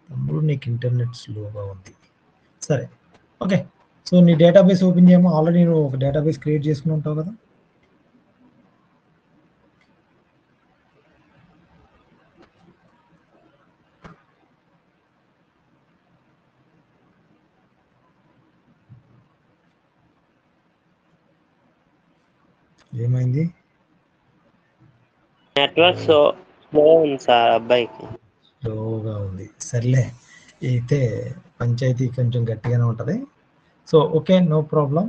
తమ్ముడు నీకు ఇంటర్నెట్ స్లోగా ఉంది సరే ఓకే సో నీ డేటాబేస్ ఓపెన్ చేయమో ఆల్రెడీ నువ్వు ఒక డేటాబేస్ క్రియేట్ చేసుకుని ఉంటావు కదా ఏమైంది నెట్వర్క్ సో స్లో ఉంది సార్ అబ్బాయికి స్లోగా ఉంది సర్లే అయితే పంచాయతీ కొంచెం గట్టిగానే ఉంటుంది so okay no problem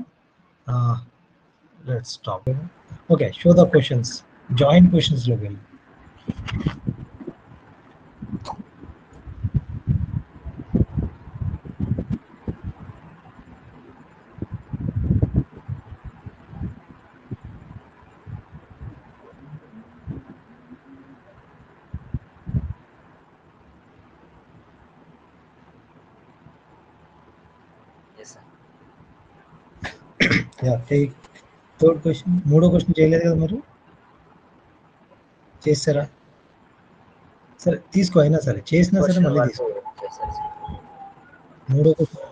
let stop okay show the questions joint క్వశ్చన్స్లోకి వెళ్ళి యా టేక్ థర్డ్ క్వశ్చన్ మూడో క్వశ్చన్ చేయలేదు కదా మీరు చేస్తారా సరే తీసుకో అయినా సరే చేసినా సరే మళ్ళీ తీసుకో మూడో క్వశ్చన్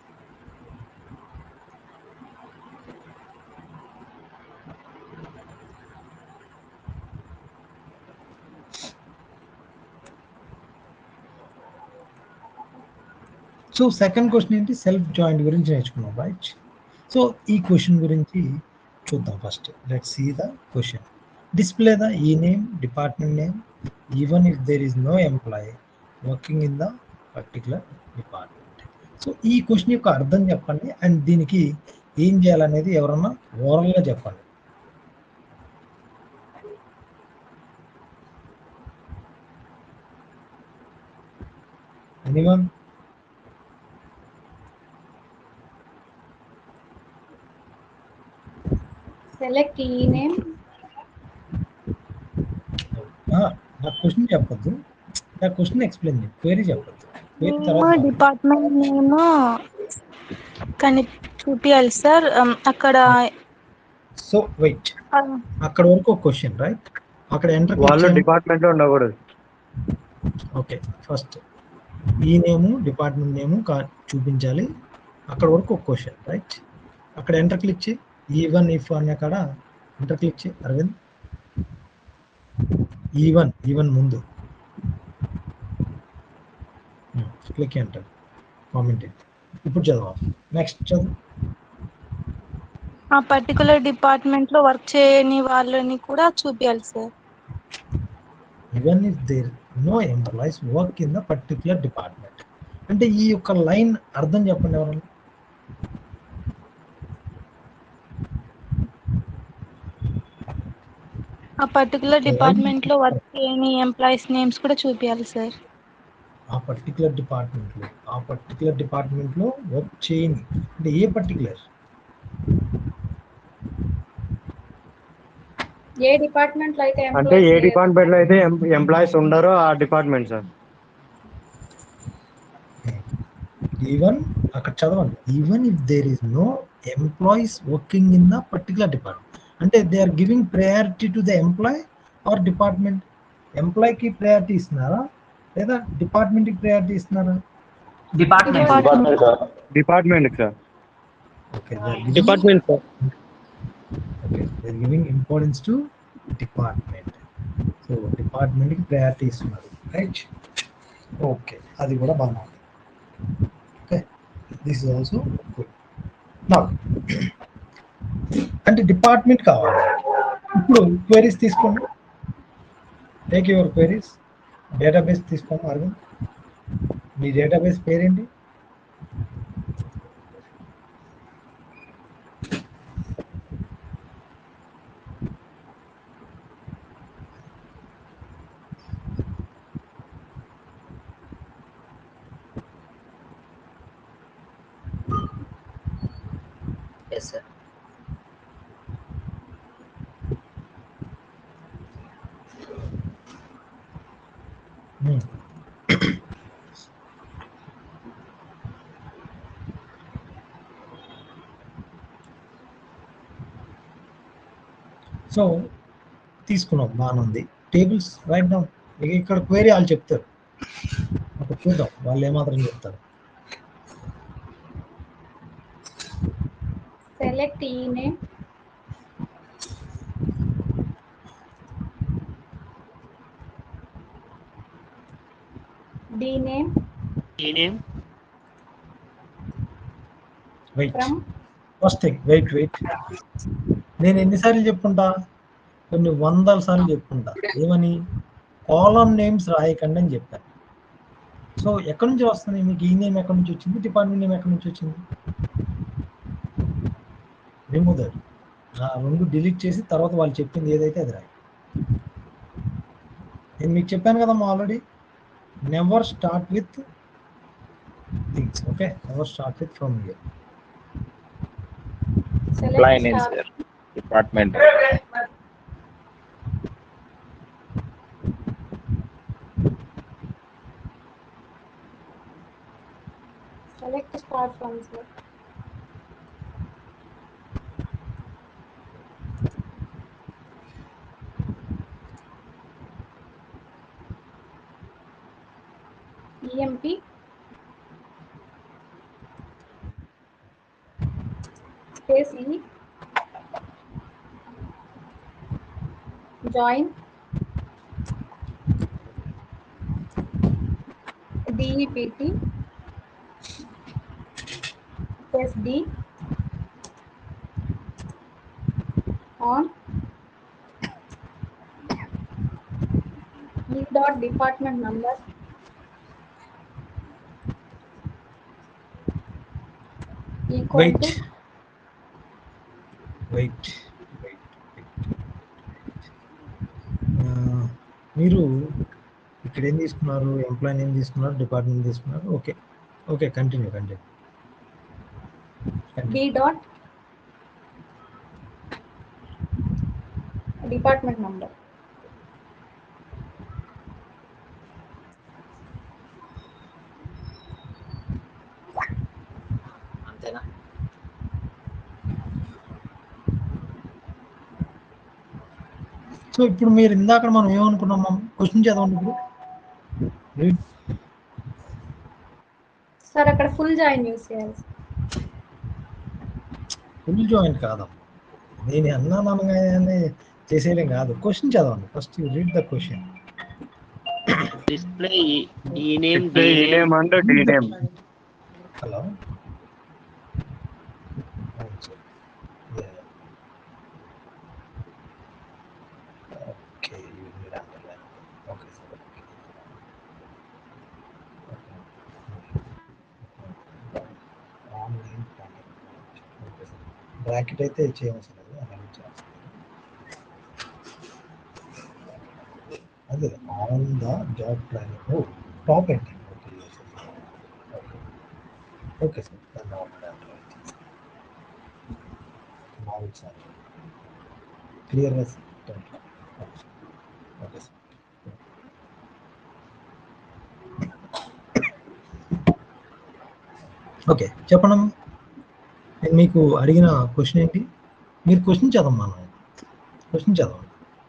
సో సెకండ్ క్వశ్చన్ ఏంటి సెల్ఫ్ జాయింట్ గురించి నేర్చుకున్నాం రైట్ సో ఈ క్వశ్చన్ గురించి చూద్దాం first let see the question display the E name department name even if there is no employee working in the particular department so ఈ question యొక్క అర్థం చెప్పండి అండ్ దీనికి ఏం చేయాలనేది ఎవరన్నా ఓరల్గా చెప్పండి ఎనీవన్ సెలెక్ట్ ఈ నేమ్ నా క్వశ్చన్ చెప్పొద్దు నా క్వశ్చన్ ఎక్స్ప్లెయిన్ చేయి క్వైరీ చెప్పొద్దు క్వైరీ నేమ్ తర్వాత డిపార్ట్మెంట్ నేమ్ కానీ చూపియాలి సార్ Um, అక్కడ సో వెయిట్ um, అక్కడ వరకు ఒక క్వశ్చన్ రైట్ అక్కడ ఎంటర్ వాళ్ళు డిపార్ట్మెంట్ లో ఉండకూడదు ఓకే ఫస్ట్ ఈ నేము డిపార్ట్మెంట్ నేము కా చూపించాలి అక్కడ వరకు ఒక క్వశ్చన్ రైట్ అక్కడ ఎంటర్ క్లిక్ చేయి ఈవన్ ఇఫ్ అనే కాడ ఎంటర్ క్లిక్ చేయి అరవింద్ ఈవన్ ఈవన్ ముందు క్లిక్ ఎంటర్ కామెంట్ ఇప్పుడు చదవ నెక్స్ట్ చదువు ఆ పర్టికులర్ డిపార్ట్మెంట్ లో వర్క్ చేయని వాళ్ళని కూడా చూపియాలి sir even if there no employees work in the particular department అంటే ఈ యొక్క లైన్ అర్థం చెప్పండి ఎవరన్నా ఆ పర్టికులర్ డిపార్ట్మెంట్ లో వర్క్ చేయని ఎంప్లాయీస్ నేమ్స్ కూడా చూపియాలి సార్ ఆ పర్టికులర్ డిపార్ట్మెంట్లో ఆ పర్టికులర్ డిపార్ట్మెంట్లో వర్క్ చేయని అంటే ఏ పర్టికులర్ ఏ డిపార్ట్మెంట్ లో అయితే అంటే ఏ employees డిపార్ట్మెంట్ లో అయితే ఎంప్లాయీస్ ఉండరో ఆ డిపార్ట్మెంట్ సార్ ఈవెన్ అక్కడ చదవండి even if there is no employees working in the particular department అంటే they are giving priority to the employee or department ఎంప్లాయ్కి ప్రయారిటీ ఇస్తున్నారా లేదా డిపార్ట్మెంట్కి ప్రయారిటీ ఇస్తున్నారా department department sir okay department sir okay they giving importance to department so డిపార్ట్మెంట్కి priority ఇస్తున్నారు right okay అది కూడా బాగా ఉంది okay this is also good నా అంటే డిపార్ట్మెంట్ కావాలి ఇప్పుడు క్వైరీస్ తీసుకోండి టేక్ యువర్ క్వైరీస్ డేటాబేస్ తీసుకోండి అరవింద్ మీ డేటాబేస్ పేరేంటి ఎస్ సార్ Hmm. సో తీసుకున్నాం బాగానే ఉంది టేబుల్స్ రైట్ డౌన్ ఇక ఇక్కడ క్వేరీ వాళ్ళు చెప్తారు ఒక చూద్దాం వాళ్ళు ఏమాత్రం చెప్తారు Select e name. D name E name wait from first thing wait wait నేను ఎన్నిసార్లు చెప్పుకుంటా కొన్ని వందల సార్లు చెప్పుకుంటా ఏమని కాలం నేమ్స్ రాయకండి అని చెప్పాను సో ఎక్కడి నుంచి వస్తుంది మీకు ఈ నేమ్ ఎక్కడి నుంచి వచ్చింది డిపార్ట్మెంట్ నేమ్ ఎక్కడి నుంచి వచ్చింది రిమూవ్ దట్ ఆ రెండు డిలీట్ చేసి తర్వాత వాళ్ళు చెప్పింది ఏదైతే అది రాయి నేను మీకు చెప్పాను కదమ్మా already never start with things okay never start with from here select Apply names star. there. Department. Select star from sir. EMP space E join DEPT space D on E dot department number equal wait to wait మీరు ఇక్కడ ఏం తీసుకున్నారు employee ఏం తీసుకున్నారు department తీసుకున్నారు okay okay continue continue D dot department number. అంతేనా సో ఇప్పుడు మీరు ఇందాక మనం ఏమనుకున్నాం క్వశ్చన్ చదవండి ఇప్పుడు Read. సార్ అక్కడ ఫుల్ జాయిన్ యూస్ చేయాలి ఫుల్ జాయింట్ కాదమ్మా నేను అన్నాను అనగానే చేసేయలేం కాదు క్వశ్చన్ చదవండి first read the question display E name Display D E name and D name hello okay okay sir online okay sir bracket అయితే చేయవలసిన లేదు అలా చేస్తాను అదే on the job planning top ఏంటి ఓకే ఓకే ఓకే సార్ దాన్ని already బాగుంది sir క్లియర్గా ఓకే సార్ ఓకే చెప్పండి నేను మీకు అడిగిన క్వశ్చన్ ఏంటి మీరు క్వశ్చన్ చదవమ్మా క్వశ్చన్ చదవండి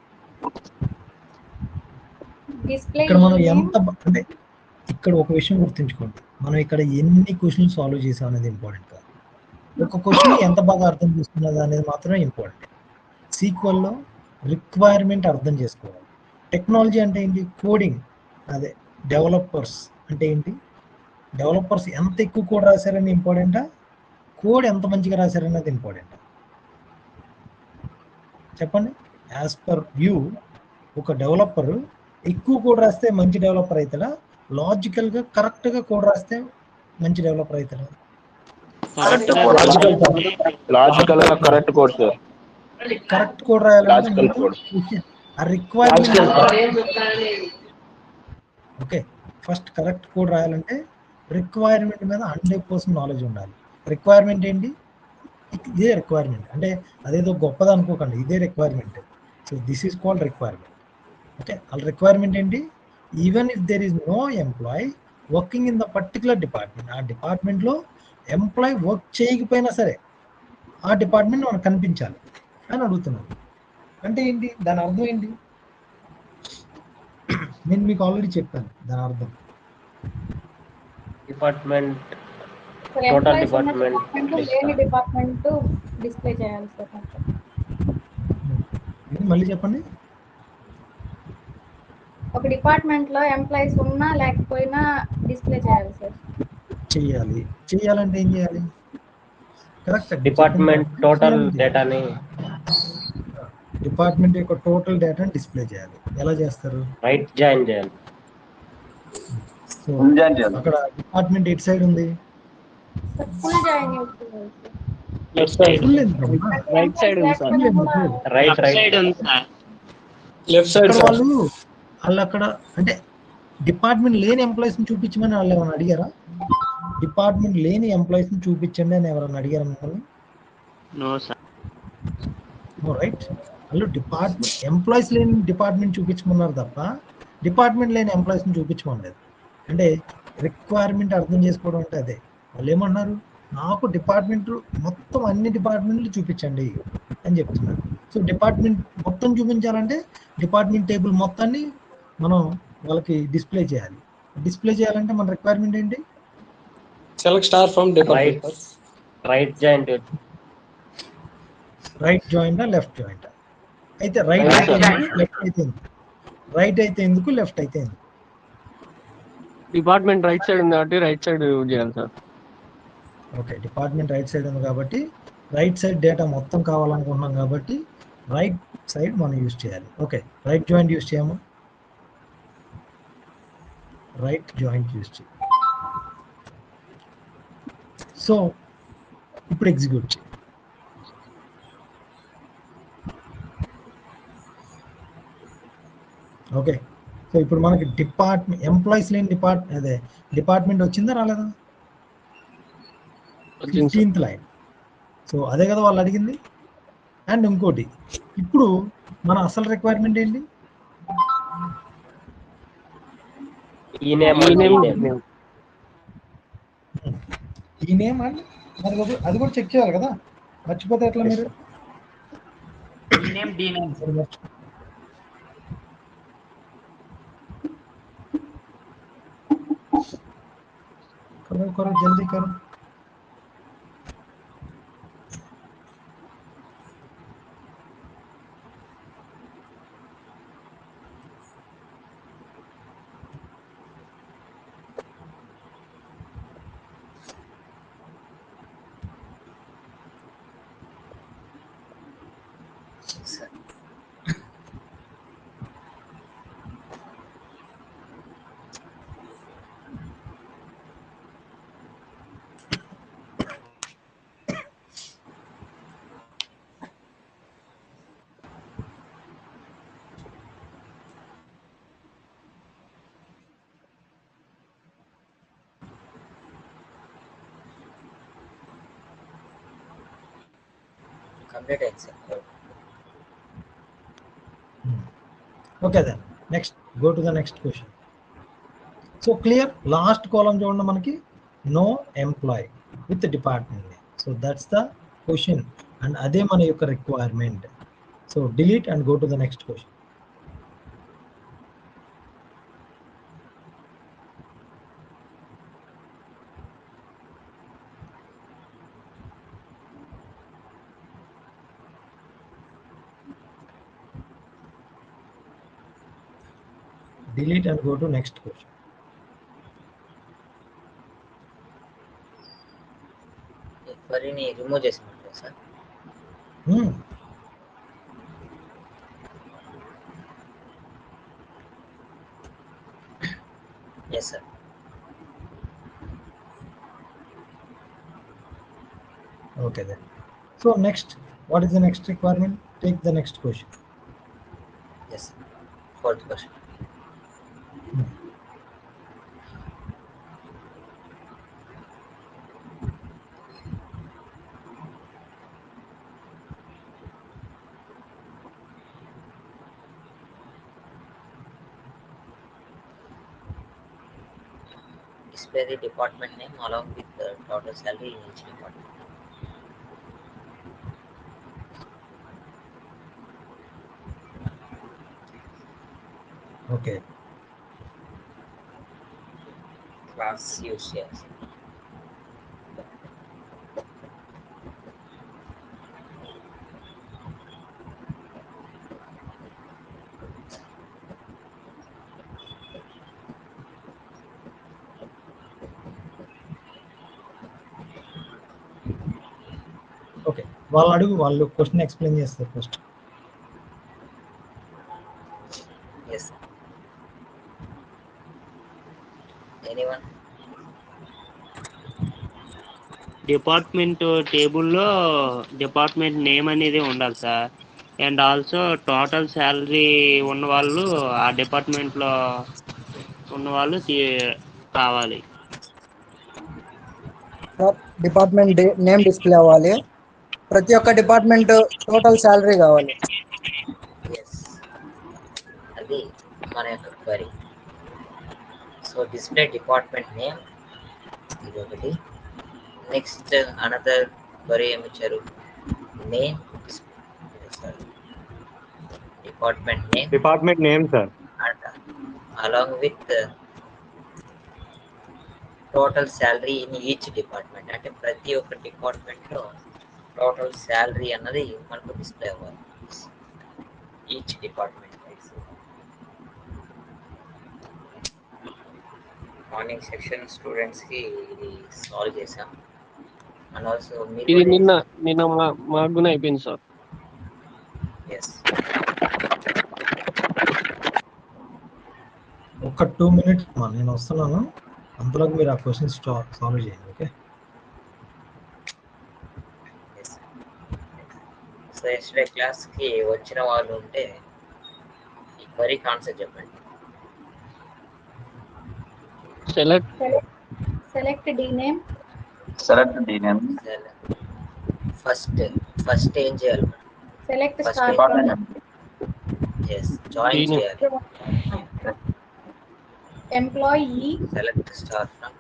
డిస్ప్లే ఇక్కడ మనం ఎంత బ- అంటే ఇక్కడ ఒక విషయం గుర్తుంచుకోండి మనం ఇక్కడ ఎన్ని క్వశ్చన్స్ సాల్వ్ చేసాం అనేది ఇంపార్టెంట్ కాదు ఒక క్వశ్చన్ ఎంత బాగా అర్థం చేసుకున్నది అనేది మాత్రమే ఇంపార్టెంట్ సీక్వల్లో రిక్వైర్మెంట్ అర్థం చేసుకోవాలి టెక్నాలజీ అంటే ఏంటి కోడింగ్ అదే డెవలపర్స్ అంటే ఏంటి డెవలపర్స్ ఎంత ఎక్కువ కోడ్ రాశారని ఇంపార్టెంటా కోడ్ ఎంత మంచిగా రాశారనేది ఇంపార్టెంట్ చెప్పండి యాజ్ పర్ వ్యూ ఒక డెవలపర్ ఎక్కువ కోడ్ రాస్తే మంచి డెవలపర్ అవుతాడా లాజికల్ గా కరెక్ట్ గా కోడ్ రాస్తే మంచి డెవలపర్ అవుతాడా Logical, logical గా correct code sir correct code రాయాలంటే Logical code. ముందు ఆ requirement okay first correct code రాయాలంటే రిక్వైర్మెంట్ మీద హండ్రెడ్ పర్సెంట్ నాలెడ్జ్ ఉండాలి రిక్వైర్మెంట్ ఏంటి ఇదే రిక్వైర్మెంట్ అంటే అదేదో గొప్పది అనుకోకండి ఇదే requirement so this is called requirement okay వాళ్ళ రిక్వైర్మెంట్ ఏంటి even if there is no employee working in the particular department ఆ డిపార్ట్మెంట్లో ఎంప్లాయ్ వర్క్ చేయకపోయినా సరే ఆ డిపార్ట్మెంట్ మనకు కనిపించాలి అని అడుగుతున్నాను అంటే ఏంటి దాని అర్థం ఏంటి నేను మీకు ఆల్రెడీ చెప్పాను దాని అర్థం డిపార్ట్మెంట్ సార్ Total ఎంప్లాయీస్ ఉన్న department డిపార్ట్మెంట్ list. లేని డిపార్ట్మెంట్ డిస్ప్లే చేయాలి సార్ మొత్తం ఇది మళ్ళీ చెప్పండి ఒక డిపార్ట్మెంట్ లో ఎంప్లాయీస్ ఉన్నా లేకపోయినా డిస్ప్లే చేయాలి సార్ చెయ్యాలి చెయ్యాలంటే ఏం చేయాలి కరెక్ట్ డిపార్ట్మెంట్ టోటల్ డేటాని డిపార్ట్మెంట్ యొక్క టోటల్ డేటాను డిస్ప్లే చేయాలి ఎలా చేస్తారు రైట్ జాయిన్ చేయాలి సో అక్కడ డిపార్ట్మెంట్ ఎటు సైడ్ ఉంది సార్ ఫుల్ జాయిన్ యూస్ చేయాలి సార్ లెఫ్ట్ సైడ్ Full ఎందుకమ్మా? రైట్ సైడ్ ఉంది సార్ Full ఎందుకు? రైట్ రైట్ సైడ్ ఉంది సార్ లెఫ్ట్ సైడ్ అక్కడ సార్ వాళ్ళు వాళ్ళు అక్కడ అంటే డిపార్ట్మెంట్ లేని ఎంప్లాయీస్ ని చూపించమని వాళ్ళు ఏమైనా అడిగారా డిపార్ట్మెంట్ లేని ఎంప్లాయీస్ ని చూపించండి అని ఎవరైనా అడిగారా మిమ్మల్ని నో సార్ రైట్ వాళ్ళు డిపార్ట్మెంట్ ఎంప్లాయీస్ లేని డిపార్ట్మెంట్ చూపించమన్నారు తప్ప డిపార్ట్మెంట్ లేని ఎంప్లాయీస్ ని చూపించమనలేదు అంటే రిక్వైర్మెంట్ అర్థం చేసుకోవడం అంటే అదే వాళ్ళు ఏమన్నారు నాకు డిపార్ట్మెంట్ మొత్తం అన్ని డిపార్ట్మెంట్లు చూపించండి అని చెప్తున్నారు సో డిపార్ట్మెంట్ మొత్తం చూపించాలంటే డిపార్ట్మెంట్ టేబుల్ మొత్తాన్ని మనం వాళ్ళకి డిస్ప్లే చేయాలి డిస్ప్లే చేయాలంటే మన రిక్వైర్మెంట్ ఏంటి select star from right department right join right joint left joint అయితే రైట్ Right అయితే joint. ఎందుకు లెఫ్ట్ అయితే ఎందుకు రైట్ అయితే ఎందుకు లెఫ్ట్ అయితే ఎందుకు డిపార్ట్మెంట్ రైట్ సైడ్ ఉంది కాబట్టి రైట్ సైడ్ యూజ్ చేయాలి sir okay department right side ఉంది కాబట్టి రైట్ సైడ్ డేటా మొత్తం కావాలనుకుంటున్నాం కాబట్టి రైట్ సైడ్ మనం యూజ్ చేయాలి ఓకే రైట్ జాయింట్ యూజ్ చేయము రైట్ జాయింట్ యూజ్ చేయాలి సో ఇప్పుడు ఎగ్జిక్యూట్ చేయి ఓకే సో ఇప్పుడు మనకి డిపార్ట్మెంట్ ఎంప్లాయీస్ లేని డిపార్ట్ అదే డిపార్ట్మెంట్ వచ్చిందా రాలేదా వచ్చింది సార్ ఫిఫ్టీన్త్ లైన్ సో అదే కదా వాళ్ళు అడిగింది అండ్ ఇంకోటి ఇప్పుడు మన అసలు రిక్వైర్మెంట్ ఏంటి ఈ నేమ్ ఈ నేమ్ ఈ నేమ్ ఈ నేమ్ అండ్ మరి అది- అది కూడా చెక్ చేయాలి కదా మర్చిపోతే ఎట్లా మీరు నేమ్ డి నేమ్ మరి మర్చి- करो करो जल्दी करो సార్ కంప్లీట్ అయింది sir okay then next go to the next question so clear last column చూడండి మనకి no employee with department name so that's the question and అదే మన యొక్క రిక్వైర్మెంట్ so delete and go to the next question delete and go to next question క్వరీని remove చేసినట్టు sir hmm. Yes sir okay then so next what is the next requirement take the next question yes fourth question display the department name along with the total salary in each department. okay class use చేయాలి okay వాళ్ళు అడుగు వాళ్ళు question explain చేస్తారు first yes anyone department టేబుల్లో department name అనేది ఉండాలి sir and also total salary ఉన్న వాళ్ళు ఆ డిపార్ట్మెంట్లో ఉన్న వాళ్ళు తీ- కావాలి డిపార్ట్మెంట్ నేమ్ డిస్ప్లే అవ్వాలి ప్రతి ఒక్క డిపార్ట్మెంట్ టోటల్ శాలరీ కావాలి ఎస్ అది మన యొక్క query so display department name ఇది ఒకటి నెక్స్ట్ అనదర్ క్వరీ ఏమి ఇచ్చారు name department name department name sir and along with total salary in each department అంటే ప్రతి ఒక్క డిపార్ట్మెంట్లో టోటల్ శాలరీ అన్నది మనకు డిస్ప్లే అవ్వాలి each department wise morning section స్టూడెంట్స్కి ఇది సాల్వ్ చేసాం అండ్ ఆల్సో ఇది నిన్న నిన్న మా మాకు కూడా అయిపోయింది సార్ ఎస్ ఒక టూ మినిట్స్ నేను వస్తున్నాను అంతలోకి మీరు ఆ క్వశ్చన్స్ సాల్వ్ చేయండి ఓకే సో ఎస్డే క్లాస్కి వచ్చిన వాళ్ళు ఉంటే ఈ క్వరీ కాన్సెప్ట్ చెప్పండి select select D name select D name first first ఏం చేయాలి select First star department name yes join Dean. చేయాలి ఎంప్లాయీ సెలెక్ట్ స్టార్ ఫ్రమ్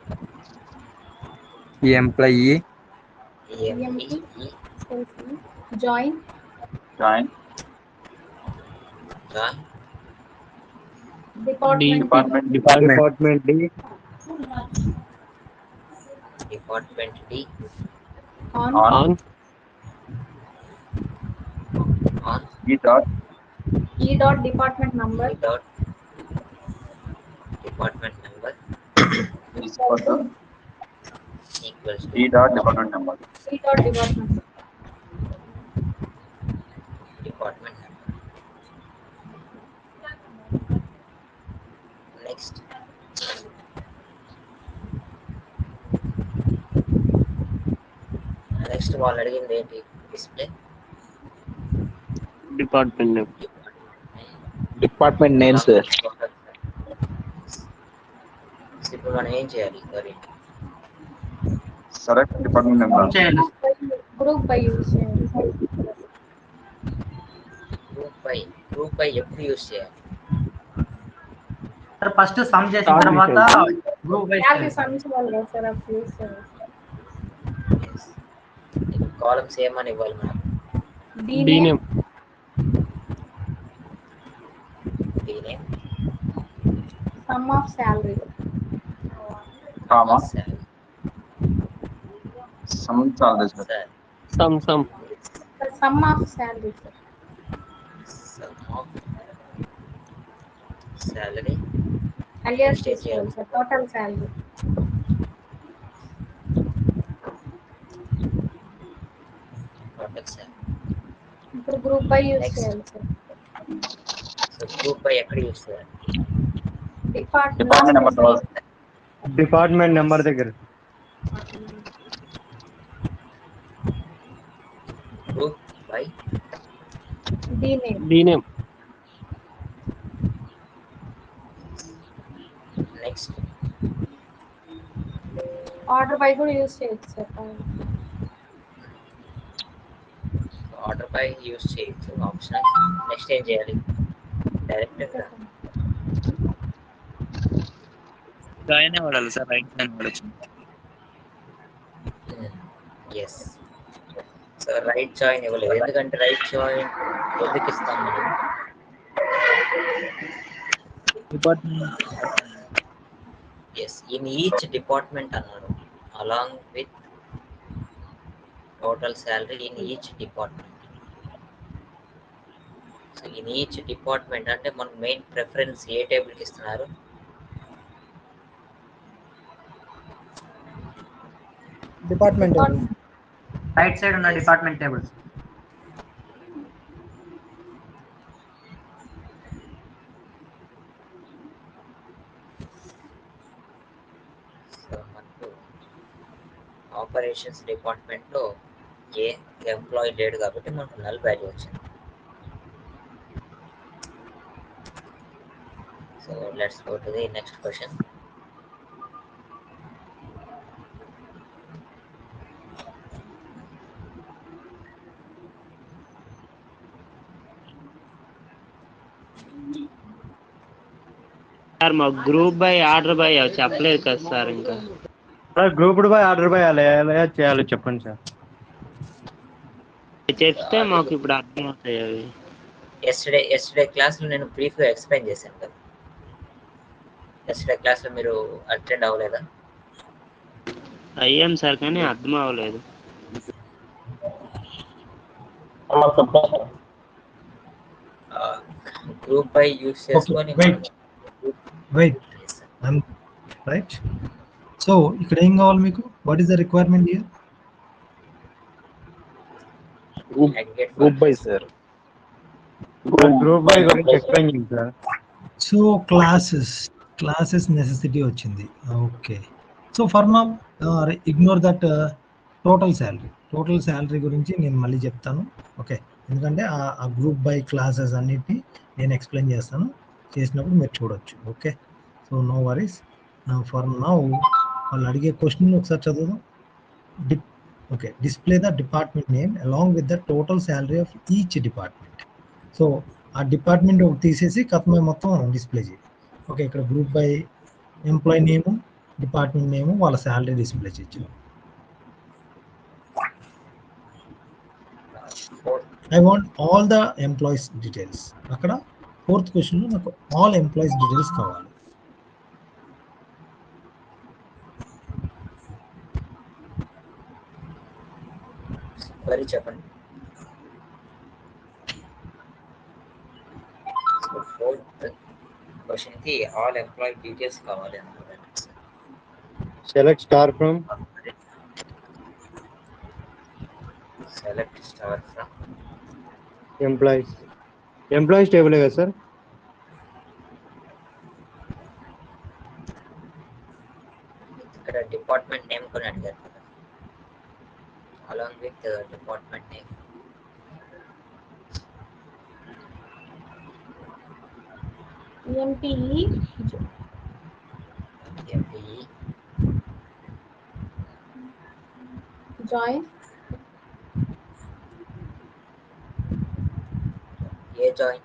ఈ employee E M E join join join department department department D department D on on on on ఈ dot E dot department number dot department number equal to equals E dot department number E dot department department number next next వాళ్ళు అడిగింది ఏంటి display department name department name sir ఇప్పుడు మనం ఏం చేయాలి మరి select department number group by use చేయాలి group by group by ఎప్పుడు యూస్ చేయాలి సార్ ఫస్ట్ సమ్ చేసిన Start తర్వాత details. Group wise salary sums వాళ్ళు కదా సార్ అప్పుడు యూజ్ చేయాలి కాలమ్స్ ఏమని ఇవ్వాలి మనం డి డి నేమ్ నేమ్ దీనే sum of salary comma sum చాలు sir sir sum sum sum of salary sir sum of salary alias చేయాలి sir total salary total salary ఇప్పుడు గ్రూప్ బై యూజ్ Next. చేయాలి sir so group by ఎక్కడ use చేయాలి department number department twelve department number దగ్గర group by D name D name next order by కూడా use చేయొచ్చు sir order by use చేయొచ్చు option next ఏం చేయాలి direct join వాడాలి సార్ రైట్ జాయిన్ వాడచ్చు ఎస్ సో రైట్ జాయిన్ ఇవ్వలేదు ఎందుకంటే రైట్ జాయిన్ ఎందుకు ఇస్తాం మనం department yes in each department అన్నారు along with total salary in each department so in each department అంటే మనకు మెయిన్ ప్రిఫరెన్స్ ఏ టేబుల్కి ఇస్తున్నారు డిపార్ట్మెంట్ రైట్ సైడ్ ఉన్న డిపార్ట్మెంట్ టేబుల్స్ సో మనకు ఆపరేషన్స్ డిపార్ట్మెంట్లో ఏ ఎంప్లాయీ లేడు కాబట్టి మనకు నల్ వాల్యూ వచ్చింది so let's go to the next question sir మా గ్రూప్ బై ఆర్డర్ బై చెప్పలేదు కదా సార్ ఇంకా sir grouped by order by అలా ఎలా చేయాలో చెప్పండి సార్ చెప్తే మాకు ఇప్పుడు అర్థం అవుతాయి అవి ఎస్టర్డే ఎస్టర్డే క్లాస్లో నేను బ్రీఫ్గా ఎక్స్ప్లెయిన్ చేశాను కదా ఎస్టర్డే క్లాస్లో మీరు అటెండ్ అవ్వలేదా అయ్యాం సార్ కానీ అర్థం అవ్వలేదు గ్రూప్ బై యూస్ చేసుకొని wait. వెయిట్ రైట్ సో ఇక్కడ ఏం కావాలి మీకు what is the requirement here group by sir group by గురించి ఎక్స్ప్లెయిన్ చేయండి sir so classes classes necessity వచ్చింది ఓకే సో ఫర్ నా ignore that total salary total salary గురించి నేను మళ్ళీ చెప్తాను ఓకే ఎందుకంటే ఆ గ్రూప్ బై క్లాసెస్ అన్నిటిని నేను ఎక్స్ప్లెయిన్ చేస్తాను చేసినప్పుడు మీరు చూడొచ్చు okay so no worries for now వాళ్ళు అడిగే క్వశ్చన్ ఒకసారి చదువుదాం డిప్ okay display the department name along with the total salary of each department so ఆ డిపార్ట్మెంట్ ఒకటి తీసేసి కథమే మొత్తం డిస్ప్లే చేయి ఓకే ఇక్కడ group by employee name department name వాళ్ళ శాలరీ డిస్ప్లే చేయొచ్చు I want all the employees details అక్కడ ఫోర్త్ క్వశ్చన్లో నాకు ఆల్ ఎంప్లాయీస్ డీటెయిల్స్ కావాలి మరి చెప్పండి ఫోర్త్ క్వశ్చన్కి ఆల్ ఎంప్లాయీ డీటెయిల్స్ కావాలి అన్నమాట select star from select star from employees employees టేబులే కదా సార్ ఇక్కడ డిపార్ట్మెంట్ నేమ్ కొని అడిగారు కదా along with department name EMPE EMPE join a join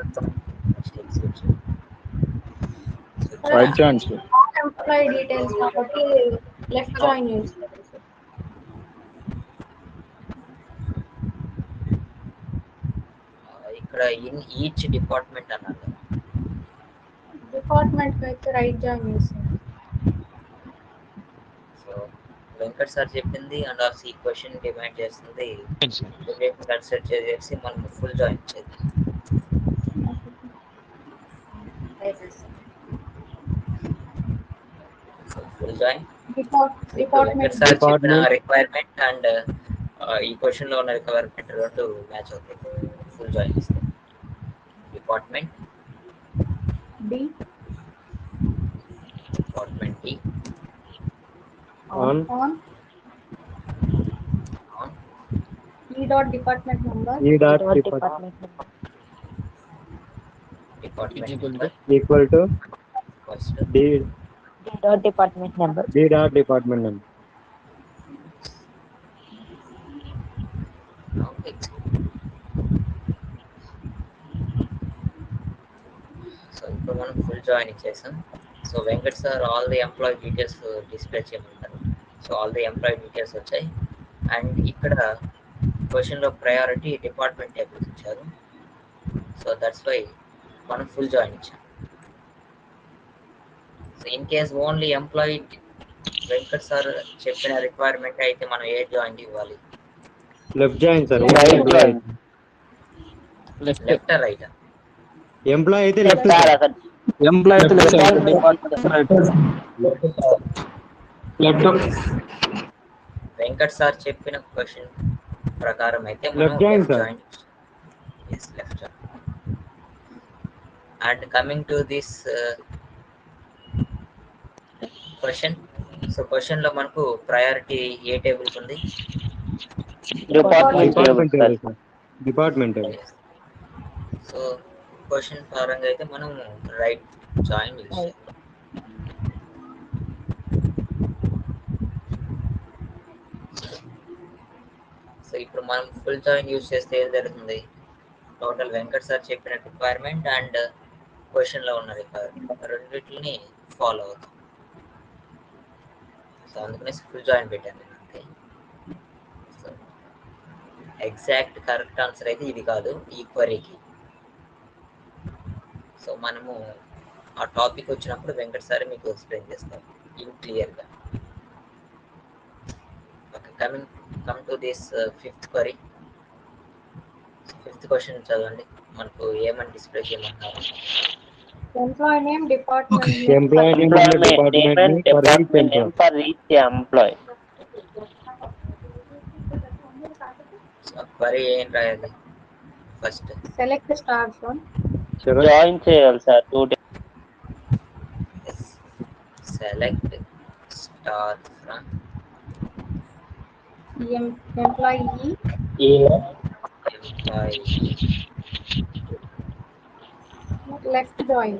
right join sir employee details కాబట్టి లెఫ్ట్ జాయిన్ యూస్ ఇక్కడ ఇన్ ఈచ్ డిపార్ట్మెంట్ అన్నారు కదా. డిపార్ట్మెంట్ అయితే right join use so Venkat sir చెప్పింది అండ్ ఆల్సో ఈ క్వశ్చన్ డిమాండ్ చేస్తుంది కన్సిడర్ చేసి మనం ఫుల్ జాయిన్ చేద్దాం ఫుల్ జాయిన్ డిపార్ట్మెంట్ సార్ చెప్పిన Department. రిక్వైర్మెంట్ అండ్ ఈ క్వశ్చన్ లో ఉన్న రిక్వైర్మెంట్ రెండు మ్యాచ్ అవుతాయి ఫుల్ జాయిన్ ఇస్తే department D department d On. On on ఈ dot department number e dot department department equal to first d dot department number D dot department number so ఇప్పుడు మనం full join ఇచ్చేసాం so Venkat sir all the employee details display చేయమంటారు so all the employee details వచ్చాయి and ఇక్కడ క్వశ్చన్లో priority department tables ఇచ్చారు so that's why మనం full join ఇచ్చాం in case only employee Venkat sir చెప్పిన రిక్వైర్మెంట్ అయితే మనం ఏ జాయింట్ ఇవ్వాలి left join sir Right join. Left left right employee అయితే లెఫ్ట్ సార్ అసలు ఎంప్లాయ్ అయితే లెఫ్ట్ లెఫ్ట్ వెంకట్ సార్ చెప్పిన క్వశ్చన్ ప్రకారం అయితే Left join, sir. Yes left join and coming to this question so question లో మనకు ప్రయారిటీ ఏ టేబుల్ ఉంది department department sir department so question పరంగా అయితే మనం రైట్ జాయిన్ యూజ్ చేయాలి సో ఇప్పుడు మనం ఫుల్ జాయిన్ యూజ్ చేస్తే ఏం జరుగుతుంది టోటల్ వెంకట్ సార్ చెప్పిన రిక్వైర్మెంట్ అండ్ క్వశ్చన్ లో ఉన్న రిక్వైర్మెంట్ రెండింటిని ఫాలో అవుతాం సో అందుకనే ఫుల్ జాయిన్ పెట్టాను నేను అంతే సో ఎగ్జాక్ట్ కరెక్ట్ ఆన్సర్ అయితే ఇది కాదు ఈ క్వరీకి సో మనము ఆ టాపిక్ వచ్చినప్పుడు వెంకట్ సార్ మీకు ఎక్స్ప్లెయిన్ చేస్తాం ఇన్ క్లియర్గా okay coming come to this fifth query fifth question చదవండి మనకు ఏమని డిస్ప్లే చేయమంటారు employee name department employee department department name for each employee query ఏం రాయాలి first select star from join చేయాలి sir two select star from employee employee left join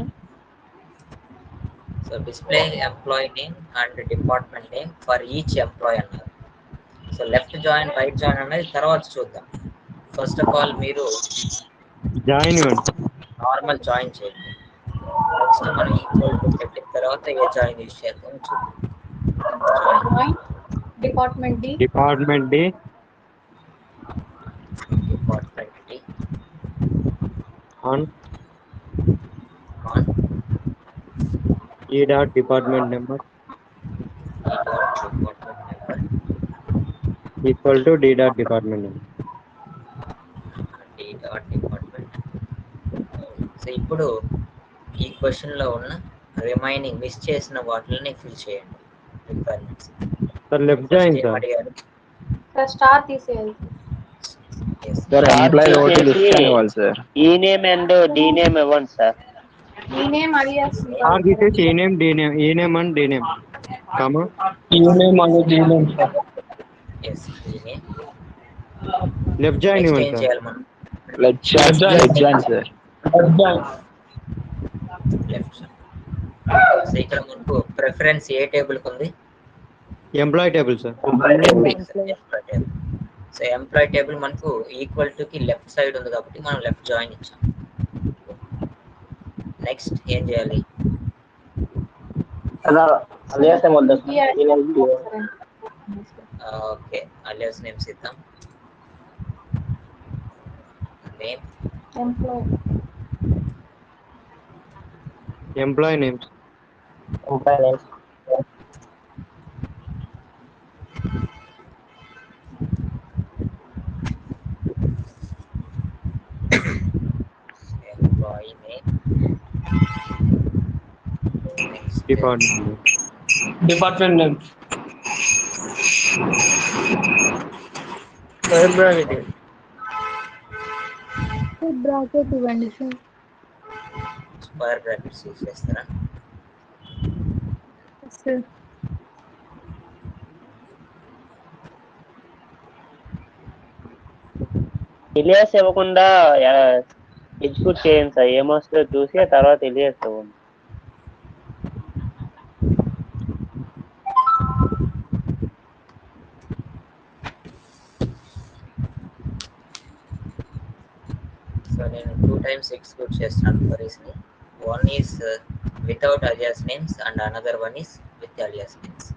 so display employee name and department name for each employee అన్నారు so left join right join అనేది తర్వాత చూద్దాం first of all మీరు join ఇవ్వండి normal join చేయండి next మనం equal to పెట్టిన తర్వాత ఏ జాయిన్ యూజ్ చేద్దాం చూద్దాం join department D department D department D on on ఈ dot department number department number equal to D dot department number D dot department so ఇప్పుడు ఈ క్వశ్చన్ లో ఉన్న రిమైనింగ్ మిస్ చేసిన వాటిని ఫిల్ చేయండి requirements sir left join sir అడిగారు sir star తీసేయాలి సార్ ఎంప్లాయీ ఒకటి లిస్ట్ ఇవ్వాలి సార్ ఈ నేమ్ అండ్ డి నేమ్ ఇవ్వండి సార్ ఈ నేమ్ అలియాస్ ఆర్ తీసేసి a name D name a name and D name comma e name అనేది d name sir yes దీని లెఫ్ట్ జాయిన్ నెక్స్ట్ ఇవ్వండి ఏం సార్ చేయాలి మనం left left join sir left so ఇక్కడ మనకు ప్రిఫరెన్స్ ఏ టేబుల్ కి ఉంది employee table sir employee table so employee table మనకు ఈక్వల్ టు కి లెఫ్ట్ సైడ్ ఉంది కాబట్టి మనం లెఫ్ట్ జాయిన్ ఇచ్చాం నెక్స్ట్ ఏం చేయాలి అలియాస్ ఏమొద్దు ఓకే అలియాస్ నేమ్స్ ఇద్దాం name employee employee names employee name department department name bracket ఇవ్వండి సార్ స్క్వేర్ బ్రాకెట్స్ యూజ్ చేస్తారా సార్ ఇలియాస్ ఇవ్వకుండా ఎగ్జిక్యూట్ చేయండి సార్ ఏమొస్తుందో చూసి ఆ తర్వాత ఇలియాస్ ఇవ్వండి సో నేను టూ టైమ్స్ ఎగ్జిక్యూట్ చేస్తున్నాను queries ని one is without alias names and another one is with alias names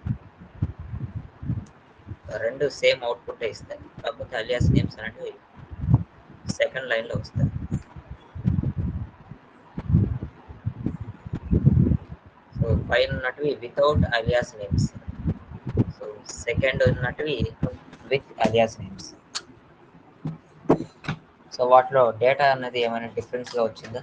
రెండు సేమ్ అవుట్పుట్ ఇస్తాయి కాకపోతే అలియాస్ నేమ్స్ అనేవి సెకండ్ లైన్లో వస్తాయి సో పైన ఉన్నటివి without alias names so second ఉన్నటివి విత్ అలియాస్ నేమ్స్ సో వాటిలో డేటా అన్నది ఏమైనా డిఫరెన్స్ గా వచ్చిందా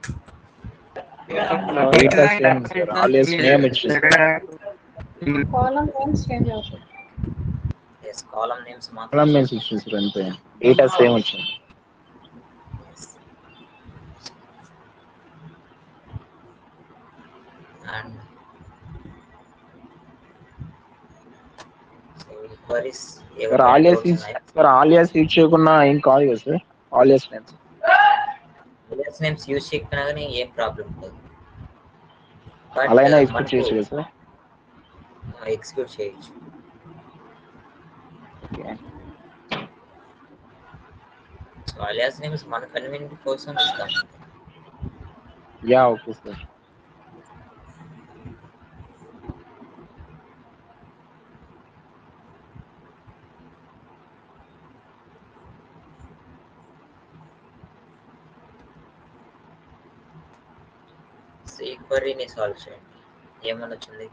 data same sir always name ఇచ్చింది కాలం నేమ్స్ చేంజ్ అవుతాయి ఎస్ కాలం నేమ్స్ మాత్రం కాలం నేమ్స్ ఇచ్చింది సార్ అంతే డేటా సేమ్ వచ్చింది అండ్ సో ఈ queries sir alias sir alias use చేయకుండా ఏం కాదు కదా sir alias names alias names use చేయకపోయినా కానీ ఏం ప్రాబ్లం ఉండదు అలా అయినా ఎక్స్పెక్ట్ చేయొచ్చు కదా సార్ ఎగ్జిక్యూట్ చేయొచ్చు సో అలియాస్ నేమ్స్ మన కన్వీనియంట్ కోసం ఇస్తాం యా ఓకే సార్ సో ఈ క్వరీని సాల్వ్ చేయండి ఏమని వచ్చింది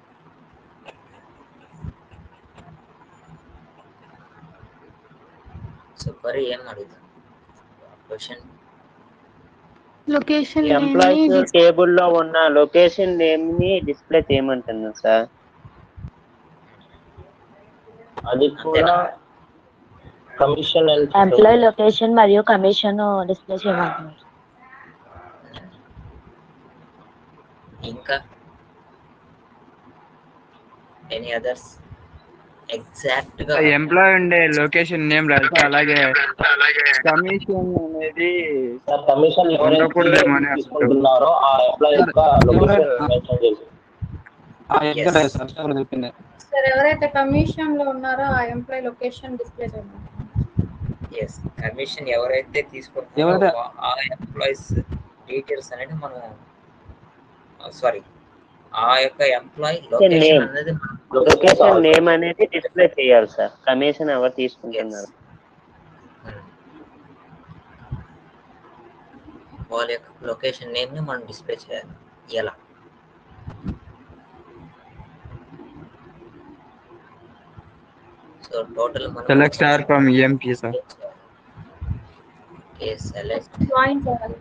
సో క్వరీ ఏం అడుగుతుంది క్వశ్చన్ లొకేషన్ ఎంప్లాయీస్ టేబుల్ లో ఉన్న లొకేషన్ నేమ్ ని డిస్ప్లే చేయమంటున్నా సార్ అది కూడా కమిషన్ ఎంప్లాయీ లొకేషన్ మరియు కమిషన్ డిస్ప్లే చేయమంటున్నారు ఇంకా ఎనీ అదర్స్ ఎగ్జాక్ట్ గా ఎంప్లాయ్ ఉండే లొకేషన్ నేమ్ రాదు సార్. అలాగే కమిషన్ అనేది కమిషన్ ఎవరైతే ఉండకూడదేమో అని తీసుకుంటున్నారో ఆ ఎంప్లాయ్ యొక్క లొకేషన్ మెన్షన్ చేసి ఆ, ఎక్కడ సార్ సార్ చెప్పింది సార్ ఎవరైతే కమిషన్ లో ఉన్నారో ఆ ఎంప్లాయ్ లొకేషన్ డిస్ప్లే చేయండి ఎస్ కమిషన్ ఎవరైతే తీసుకుంటారో ఎవరైతే- వా- ఆ ఎంప్లాయీస్ డీటెయిల్స్ అనేది మనం సారీ ఆ యొక్క ఎంప్లాయీ లొకేషన్ నేమ్ అనేది లొకేషన్ నేమ్ అనేది డిస్ప్లే చేయాలి సార్ కమిషన్ ఎవరు తీసుకుంటున్నారు వాళ్ళ యొక్క లొకేషన్ నేమ్ ని మనం డిస్ప్లే చేయాలి ఎలా సో టోటల్ మనం select star from EMP sir select join చేయాలి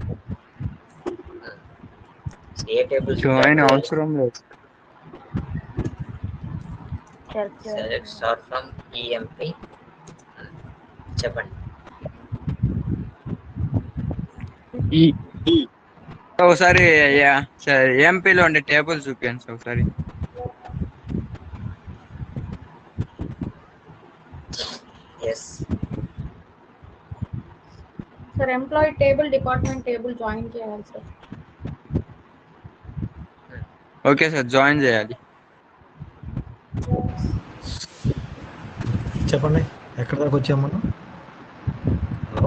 ఏ టేబుల్ జాయిన్ అవసరం లేదు సెలెక్ట్ స్టార్ ఫ్రమ్ ఈఎంపి చెప్పండి ఈ ఒకసారి యా, సార్ ఎంపీలో ఉండే టేబుల్ చూపించండి సార్ ఒకసారి yes sir employee table department table join చేయాలి సార్ ఓకే సార్ జాయిన్ చేయాలి చెప్పండి ఎక్కడ దాకా వచ్చాం మనం hello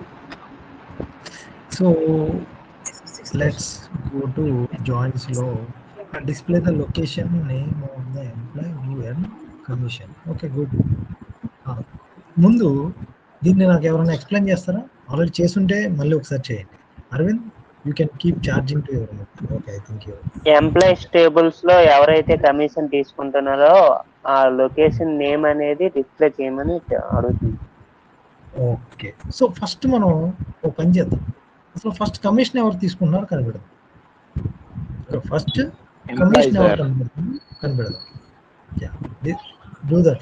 so let's go to joins లో display the location name of the employee who earn commission okay good ముందు దీన్ని నాకు ఎవరైనా ఎక్స్ప్లెయిన్ చేస్తారా ఆల్రెడీ చేసుంటే మళ్ళీ ఒకసారి చేయండి Aravind you can keep charging to your okay I think you employees tables లో ఎవరైతే కమిషన్ తీసుకుంటున్నారో ఆ లొకేషన్ నేమ్ అనేది డిస్ప్లే చేయమని అడుగుతుంది ఓకే సో ఫస్ట్ మనం ఒక పని చేద్దాం అసలు ఫస్ట్ కమిషన్ ఎవరు తీసుకుంటున్నారు కనిపెడదాం ఫస్ట్ కమిషన్ ఎవరు కనిపెడదాం కనిపెడదాం డూ దట్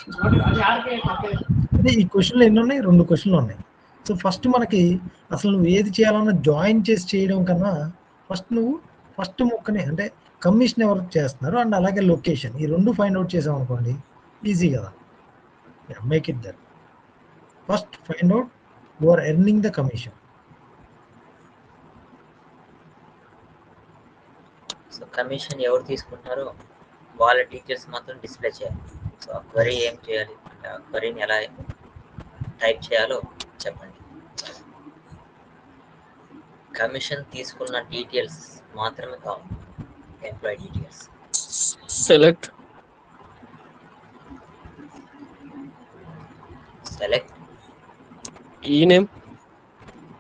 అంటే ఈ క్వశ్చన్లు ఎన్ని ఉన్నాయి రెండు క్వశ్చన్లు ఉన్నాయి సో ఫస్ట్ మనకి అసలు నువ్వు ఏది చేయాలన్నా జాయిన్ చేసి చేయడం కన్నా ఫస్ట్ నువ్వు ఫస్ట్ ముక్కనే అంటే కమిషన్ ఎవరు చేస్తున్నారు అండ్ అలాగే లొకేషన్ ఈ రెండు ఫైండ్ అవుట్ చేసాం అనుకోండి ఈజీ కదా make it that first find out you are earning the commission so commission ఎవరు తీసుకుంటారో వాళ్ళ డీటెయిల్స్ మాత్రం డిస్ప్లే చేయాలి సో ఆ క్వరీ ఏం చేయాలి అంటే ఆ క్వరీని ఎలా టైప్ చేయాలో చెప్పండి కమిషన్ తీసుకున్న డీటెయిల్స్ మాత్రమే కావాలి ఎంప్లాయీ డీటెయిల్స్ సెలెక్ట్ సెలెక్ట్ ఈ నేమ్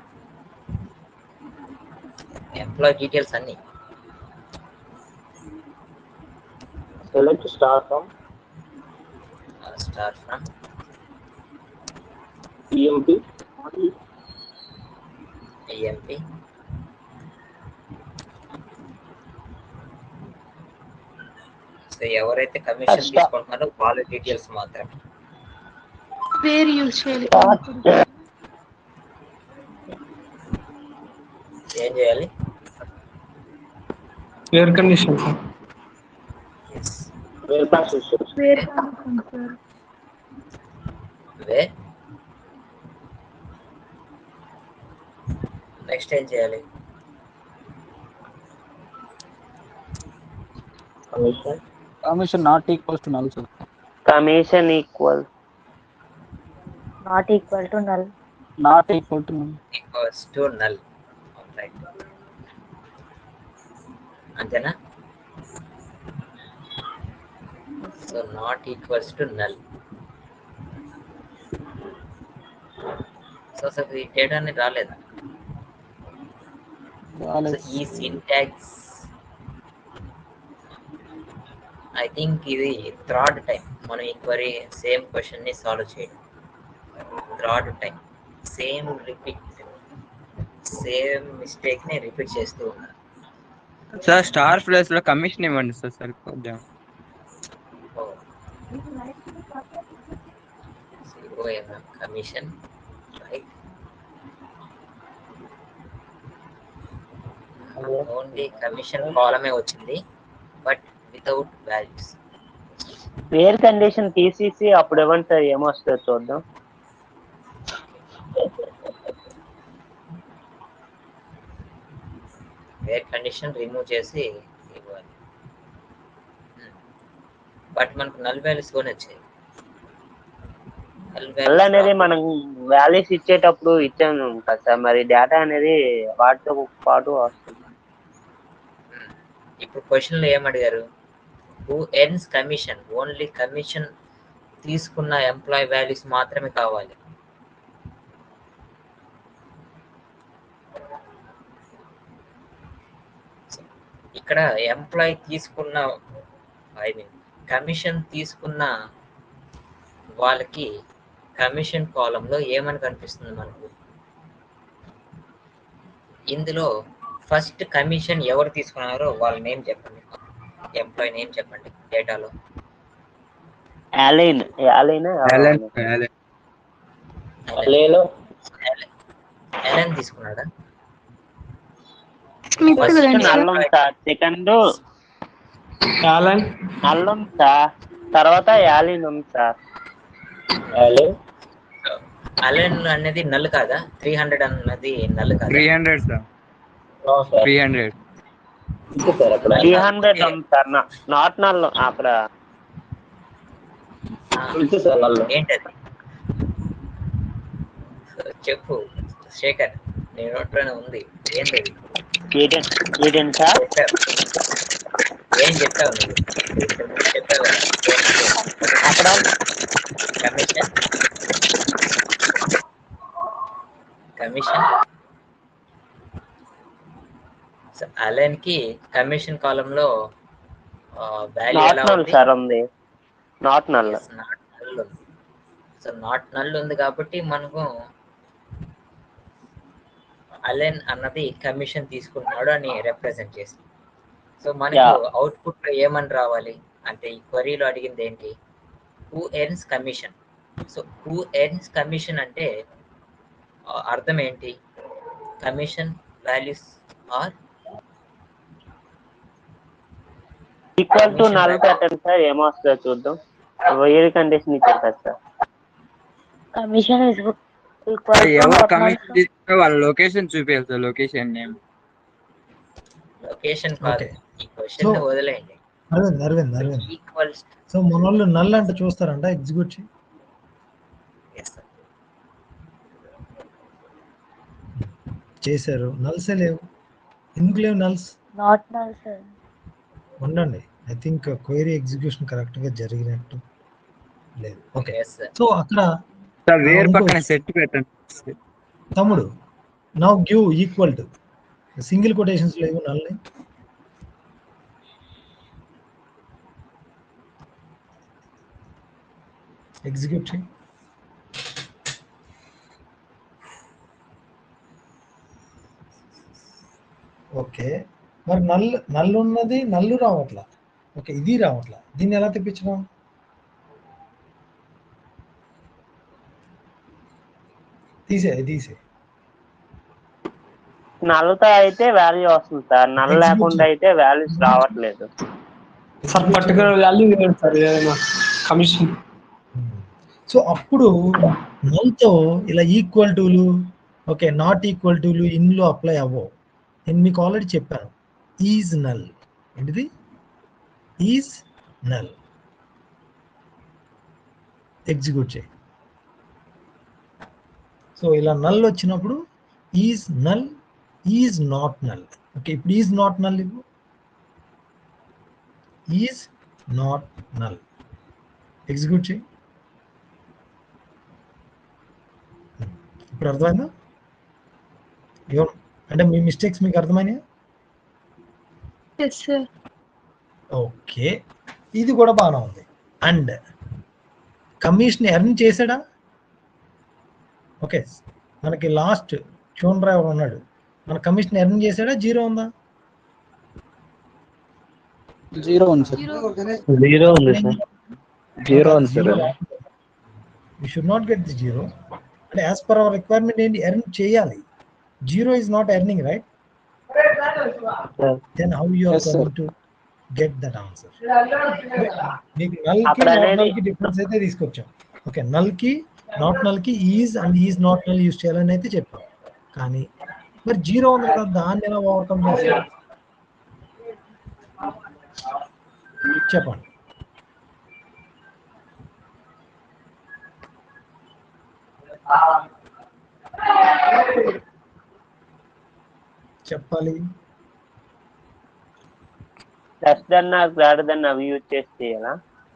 ఎంప్లాయీ డీటెయిల్స్ అన్ని Select star from star from EMP. EMP so ఎవరైతే కమిషన్ Start. తీసుకుంటున్నారో వాళ్ళ డీటెయిల్స్ మాత్రమే వేర్ యూజ్ చేయాలి ఏం చేయాలి where condition sir Where position? Where sir way next ఏం చేయాలి Commission. Commission not equals to null, sir. Commission equal. Not equal to null Not equal to null. Equals to null right అంతేనా so not equals to null so అసలు ఈ data అనేది రాలేదు so ఈ syntax I think ఇది third time మనం ఈ query same question ని సాల్వ్ చేయడం third time same repeat same mistake ని రిపీట్ చేస్తూ ఉన్నారు సార్ స్టార్ ప్లేస్ లో కమిషన్ ఇవ్వండి సార్ సరిపోద్దాం COMM commission right only commission కాలమే వచ్చింది but without values where condition తీసేసి అప్పుడు ఇవ్వండి సార్ ఏమొస్తుందో చూద్దాం వేర్ కండిషన్ రిమూవ్ చేసి ఇవ్వాలి బట్ మనకు నల్ వాల్యూస్ కూడా వచ్చాయి నల్ నల్ అనేది మనం వాల్యూస్ ఇచ్చేటప్పుడు ఇచ్చాను కదా సార్ మరి డేటా అనేది వాటితో పాటు వస్తుంది ఇప్పుడు క్వశ్చన్ లో ఏమడిగారు who earns commission only commission తీసుకున్న ఎంప్లాయ్ వాల్యూస్ మాత్రమే కావాలి ఇక్కడ ఎంప్లాయ్ తీసుకున్న ఐ మీన్ కమిషన్ తీసుకున్న వాళ్ళకి కమిషన్ కాలంలో ఏమని కనిపిస్తుంది మనకు ఇందులో ఫస్ట్ కమిషన్ ఎవరు తీసుకున్నారో వాళ్ళ నేమ్ చెప్పండి ఎంప్లాయ్ నేమ్ చెప్పండి డేటాలో యాలైన్ యాలైన్ నేను ఎలన్ తీసుకున్నాడా స్మిత్ First కదండి నల్లం సార్ సెకండ్ యాలన్ నల్లం సార్ తర్వాత యాలిన్ ఉంది సార్ అలెన్ అనేది నల్ కాదా త్రీ హండ్రెడ్ అన్నది నల్ కాదా three hundred sir three hundred three hundred ఉంది సార్ నాట్ నల్ అక్కడ ఏంటది చెప్పు శేఖర్ నీ నోట్లోనే ఉంది ఏంటది ఏటండి ఏటండి సార్ ఏం చెప్పావు నువ్వు చెప్పావు అక్కడ కమిషన్ కమిషన్ అలెన్ కి కమిషన్ కాలంలో వాల్యూ నాట్ ఎలా నల్ ఉంది సార్ ఉంది నాట్ నల్ నాట్ నల్ ఉంది సో నాట్ నల్ ఉంది కాబట్టి మనకు అలెన్ అన్నది కమిషన్ తీసుకుంటున్నాడు అని రిప్రజెంట్ చేసింది సో మనకు Yeah. అవుట్పుట్ లో ఏమని రావాలి అంటే ఈ క్వరీలో అడిగింది ఏంటి who earns commission so who earns commission అంటే ఆ, అర్థం ఏంటి commission values or equal to null పెట్టండి సార్ ఏమొస్తుందో చూద్దాం వేరే కండిషన్ ఇచ్చారు కదా sir commission is equal to ఎవరు నాట్ నల్ కమిషన్ తీసుకుంటే వాళ్ళ లొకేషన్ చూపించాలి సార్ లొకేషన్ నేమ్ లొకేషన్ కాదు ఈ క్వశ్చన్ So- వదిలేయండి అరవింద్ అరవింద్ అరవింద్ ఈక్వల్స్ సో మన వాళ్ళు నల్ అంటే చూస్తారంట ఎగ్జిక్యూట్ చేయి చేశారు నల్సే లేవు ఎందుకు లేవు నల్స్ నాట్ నల్ సార్ ఉండండి I think query execution correct గా జరిగినట్టు లేదు ఓకే సో అక్కడ సార్ వేరు ఇంకో- పక్కన సెట్ పెట్టండి తమ్ముడు now give equal to single quotations లేవు నల్ని ఎగ్జిక్యూట్ చేయి ఓకే మరి నల్లు నల్లు ఉన్నది నల్లు రావట్లా ఓకే ఇది రావట్లా దీన్ని ఎలా తెప్పించడం తీసే తీసే నల్లతో అయితే వాల్యూ వస్తుంది సార్ నల్ల లేకుండా అయితే వాల్యూస్ రావట్లేదు సార్ పర్టికులర్ వాల్యూ ఇవ్వండి సార్ ఏదైనా కమిషన్ సో అప్పుడు నల్తో ఇలా ఈక్వల్ టులు ఓకే నాట్ ఈక్వల్ టులు ఇన్లో అప్లై అవ్వవు నేను మీకు ఆల్రెడీ చెప్పాను ఈజ్ నల్ ఏంటిది ఈజ్ నల్ ఎగ్జిక్యూట్ చేయి సో ఇలా నల్ వచ్చినప్పుడు is null is not null okay ఇప్పుడు ఈజ్ నాట్ నల్ ఇవ్వు ఈజ్ నాట్ నల్ ఎగ్జిక్యూట్ చేయి ఇప్పుడు అర్థమైందా ఏం అంటే మీ మిస్టేక్స్ మీకు అర్థమైనాయా ఎస్ సార్ ఓకే ఇది కూడా బాగానే ఉంది అండ్ కమిషన్ ఎర్న్ చేశాడా ఓకే మనకి లాస్ట్ చూన్ డ్రైవర్ ఉన్నాడు మన కమిషన్ ఎర్న్ చేశాడా జీరో ఉందా జీరో ఉంది సార్ జీరో ఉంది సార్ జీరో ఉంది sir you should not get the zero అంటే యాజ్ పర్ అవర్ రిక్వైర్మెంట్ ఏంటి ఎర్న్ చేయాలి zero is not earning right then how you are Yes, sir. Going to get that answer మీకు null కి అప్పుడు not అనేది- null కి difference అయితే తీసుకొచ్చాం ఓకే నల్ కి నాట్ నల్ కి is and is not null use చేయాలని అయితే చెప్పాం కానీ మరి జీరో ఉంది కదా దాన్ని ఎలా ఓవర్కమ్ చేస్తారు చెప్పండి చెప్పాలి లెస్ దెన్ గ్రేటర్ దెన్ అవి యూజ్ చేసి చేయాలా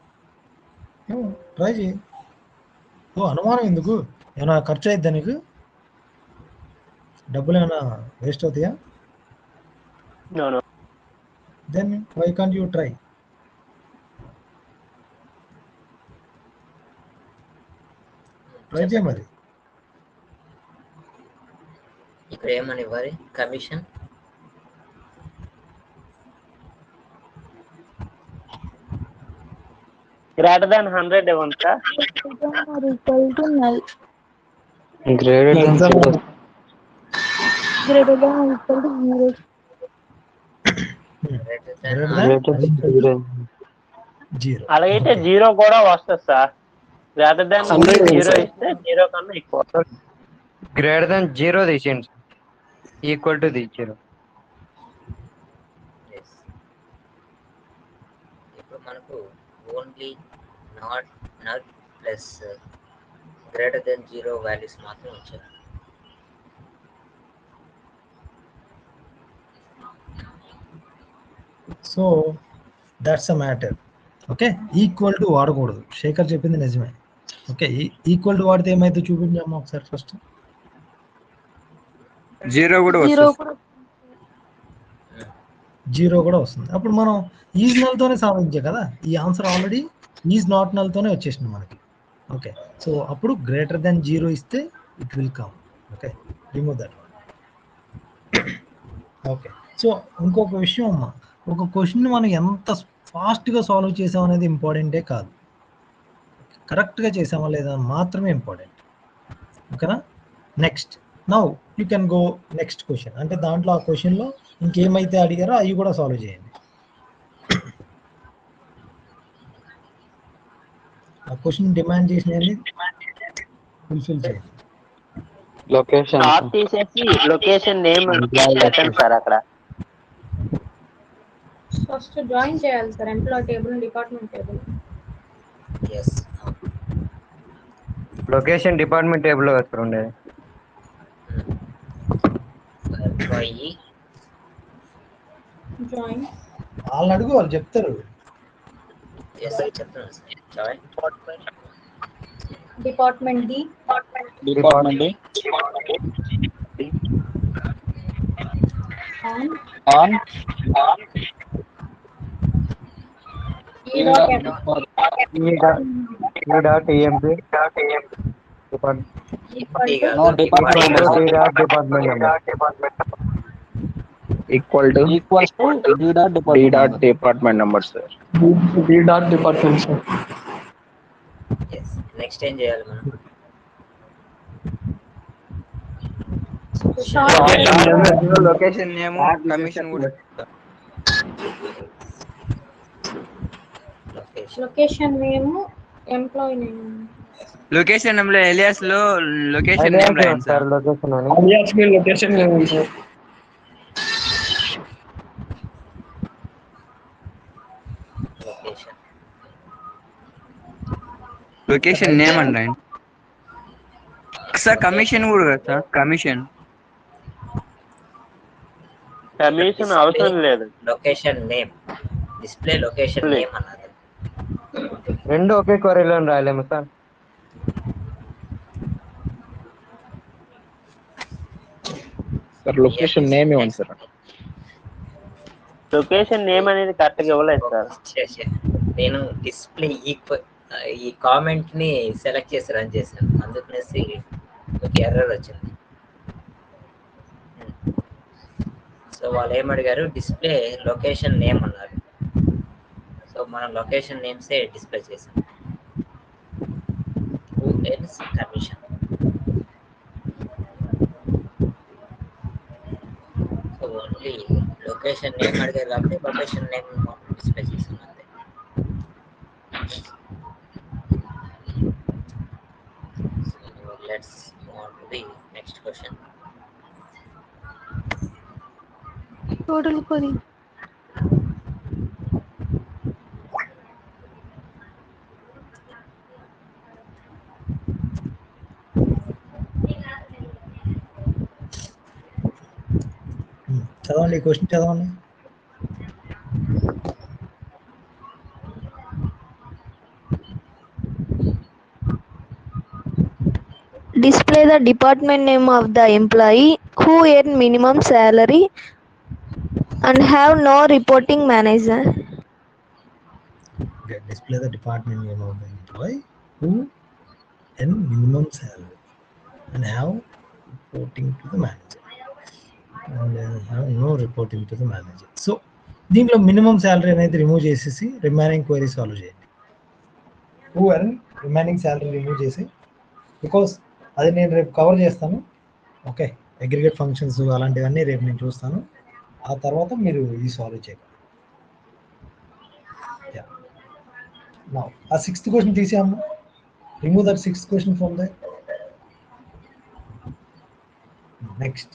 ట్రై చేయి ఓ అనుమానం ఎందుకు ఏమైనా ఖర్చు అయిద్దా నీకు డబ్బులు ఏమైనా వేస్ట్ అవుతాయా no no then why can't you try try చేయ మరి ఇక్కడ ఏమని ఇవ్వాలి కమిషన్ గ్రేటర్ దాన్ హండ్రెడ్ ఇవ్వండి sir equal to null graded greater than equal to zero zero అలాగైతే జీరో కూడా వస్తుంది సార్ గ్రేటర్ దాన్ Hundred ఉంది జీరో sir. ఇస్తే జీరో కన్నా ఎక్కువ గ్రేటర్ దాన్ జీరో తీసేయండి equal to the zero Yes. ఇప్పుడు మనకు only not not plus greater than zero values మాత్రం వచ్చాయి so that's a matter okay equal to వాడకూడదు శేఖర్ చెప్పింది నిజమే ఓకే ఈక్వల్ టు వాడితే ఏమైతే చూపించాము ఒకసారి ఫస్ట్ జీరో కూడా జీరో వస్తుంది కూడా జీరో కూడా వస్తుంది అప్పుడు మనం ఈజ్ నల్తోనే సాధించే కదా ఈ ఆన్సర్ ఆల్రెడీ ఈజ్ నాట్ నల్తోనే వచ్చేసింది మనకి ఓకే సో అప్పుడు గ్రేటర్ దెన్ జీరో ఇస్తే it will come okay remove that okay so ఇంకొక విషయం అమ్మా ఒక క్వశ్చన్ మనం ఎంత ఫాస్ట్గా సాల్వ్ చేసాం అనేది ఇంపార్టెంటే కాదు కరెక్ట్గా చేసామా లేదా అని మాత్రమే ఇంపార్టెంట్ ఓకేనా next now you can go next question అంటే దాంట్లో ఆ క్వశ్చన్లో ఇంకేమైతే అడిగారో అవి కూడా సాల్వ్ చేయండి ఆ క్వశ్చన్ డిమాండ్ చేసినవి ఫుల్ఫిల్ చేయండి లొకేషన్ స్టార్ తీసేసి లొకేషన్ నేమ్ పెట్టండి సార్ అక్కడ ఫస్ట్ జాయిన్ చేయాలి sir employee table department table yes location department table వస్తారు ఉండేది ఎంప్లాయీ జాయిన్ వాళ్ళని అడుగు వాళ్ళు చెప్తారు ఎస్ చెప్తున్నాను sir join department D department on on ఈ dot E dot EMP No, department department number equal to equals to D dot D department dot department number sir D dot department sir next ఏం చేయాలి మనం location name commission కూడా location name employee name location name లో alias లో location name రాయండి sir location అని alias మీ location లేదు సార్ లొకేషన్ లొకేషన్ నేమ్ అని రాయండి సార్ కమిషన్ కూడా కదా సార్ కమిషన్ కమిషన్ అవసరం లేదు location name display location name అన్నది రెండు ఒకే క్వరీలో రాయలేము సార్ సార్ లొకేషన్ నేమ్ ఇవ్వండి సార్ లొకేషన్ నేమ్ అనేది కరెక్ట్ గా ఇవ్వలేదు సార్ ఛే, ఛే. నేను డిస్ప్లే ఈక్వల్ ఈ కామెంట్ ని సెలెక్ట్ చేసి రన్ చేశాను అందుకనేసి మీకు ఎర్రర్ వచ్చింది సో వాళ్ళు ఏమడిగారు డిస్ప్లే లొకేషన్ నేమ్ అన్నారు సో మనం లొకేషన్ నేమ్సే డిస్ప్లే చేసాం who earns commission so only location name అడిగారు కాబట్టి లొకేషన్ నేమ్ డిస్ప్లే చేసాం అంతే So let's move on to the next question. Total query చదవండి ఈ క్వశ్చన్ చదవండి display the department name of the employee who earn minimum salary and have no reporting manager Okay, display the department name of the employee who earn minimum salary and have reporting to the manager. And uh, have no reporting to the manager. So దీంట్లో minimum salary అనేది remove చేసేసి remaining query solve చేయండి who earn remaining salary remove చేసి because అది నేను రేపు cover చేస్తాను okay aggregate functions అలాంటివన్నీ రేపు నేను చూస్తాను ఆ తర్వాత మీరు ఈ సాల్వ్ చేయగలరు Now, ఆ సిక్స్త్ క్వశ్చన్ తీసాము remove that sixth question from the next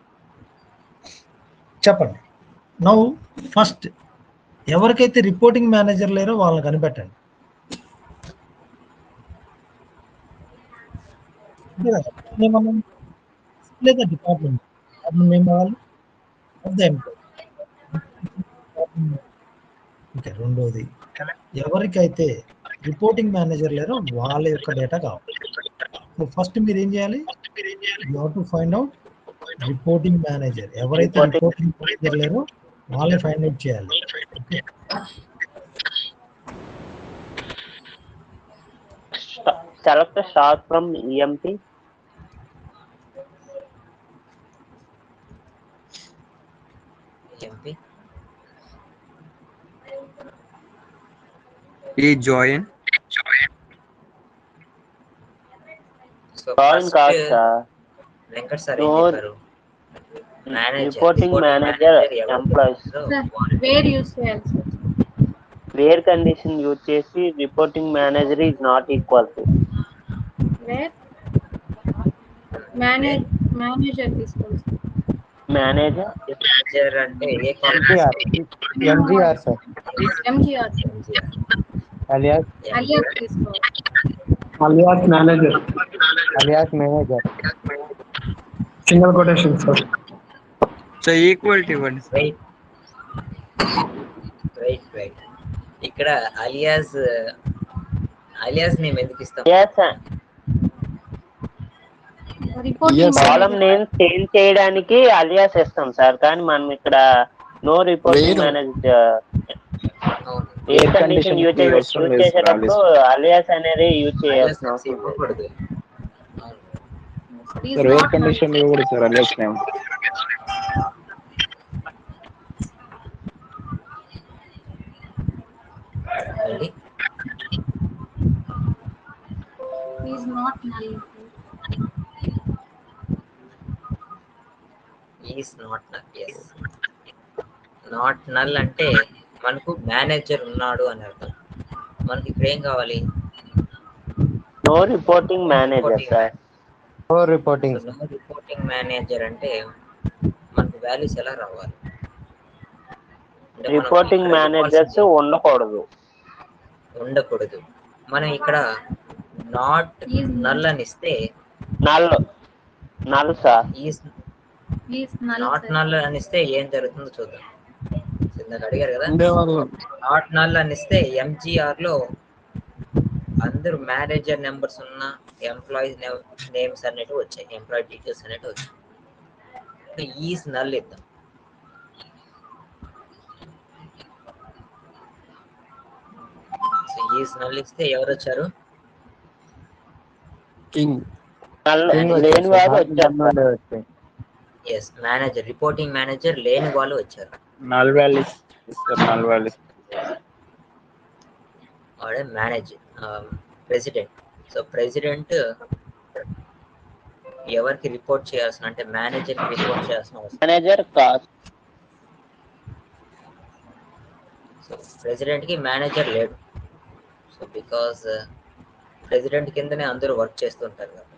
చెప్పండి నౌ ఫస్ట్ ఎవరికైతే రిపోర్టింగ్ మేనేజర్ లేరో వాళ్ళని కనిపెట్టండి లేదా డిపార్ట్మెంట్ డిపార్ట్మెంట్ ఏం కావాలి ఆఫ్ ద ఎంప్లాయీ ఓకే రెండోది ఎవరికైతే రిపోర్టింగ్ మేనేజర్ లేరో వాళ్ళ యొక్క డేటా కావాలి సో ఫస్ట్ మీరు ఏం చేయాలి you to find out reporting manager ఎవరైతే రిపోర్టింగ్ మేనేజర్ లేరో వాళ్ళే ఫైండ్ అవుట్ చేయాలి okay select star from EMP EMP E join so join కాదు సార్ వెంకట్ సార్ ఏం No. చెప్పారు manager reporting manager employees where use చేయాలి సార్ వేర్ కండిషన్ యూజ్ చేసి reporting manager is not equal to where manage manager తీసుకోవాలి sir manager manager అంటే ఏ MGR MGR sir MGR alias alias తీసుకోవాలి alias manager alias manager single quotation sir so equality ఇవ్వండి sir wait wait wait ఇక్కడ alias alias మేము ఎందుకు ఇస్తాం reporting column name change చేయడానికి అలియాస్ ఇస్తాం సార్ కానీ మనం ఇక్కడ నో రిపోర్టింగ్ వేరు. మేనేజర్ అవును ఏ Air కండిషన్ condition యూజ్ కి యూజ్ అవసరం లేదు సార్, చేసేటప్పుడు అలియాస్ అనేది యూజ్ చేయాల్సిన అవసరం లేదు. ఇవ్వకూడదు సార్ ఎయిర్ కండిషన్ కూడా సార్ అలియాస్ నేమ్ ఏంటి is not null is not null is not null అంటే మనకు మేనేజర్ ఉన్నాడు అని అర్థం మనకి ఇక్కడ ఏం కావాలి no reporting manager sir no reporting no reporting manager అంటే మనకు వాల్యూస్ ఎలా రావాలి అంటే మనం రిపోర్టింగ్ ఇక్కడ మేనేజర్స్ ఉండకూడదు ఉండకూడదు మనం ఇక్కడ నాట్ నల్ అని ఇస్తే null null sir is is null not null అని ఇస్తే ఏం జరుగుతుందో చూద్దాం ఇందాక అడిగారు కదా ఉండేవాళ్ళు నాట్ నల్ అని ఇస్తే ఎంజిఆర్ లో అందరు మేనేజర్ నెంబర్స్ ఉన్న ఎంప్లాయీస్ నేమ్స్ అనేవి వచ్చాయి ఎంప్లాయీ డీటెయిల్స్ అనేవి వచ్చాయి ఈస్ నల్ ఇద్దాం సో ఈస్ నల్ ఇస్తే ఎవరు వచ్చారు కింగ్ నల్ లేని వాడు వచ్చారు sir. Yes manager reporting manager లేని వాళ్ళు వచ్చారు null values sir null values వాడే మేనేజర్ ప్రెసిడెంట్ సో ప్రెసిడెంట్ ఎవరికి రిపోర్ట్ చేయాల్సిన అంటే మేనేజర్ రిపోర్ట్ చేయాల్సిన అవసరం మేనేజర్ కాదు సో ప్రెసిడెంట్ కి మేనేజర్ లేడు సో బికాస్ ప్రెసిడెంట్ కిందనే అందరూ వర్క్ చేస్తుంటారు కాబట్టి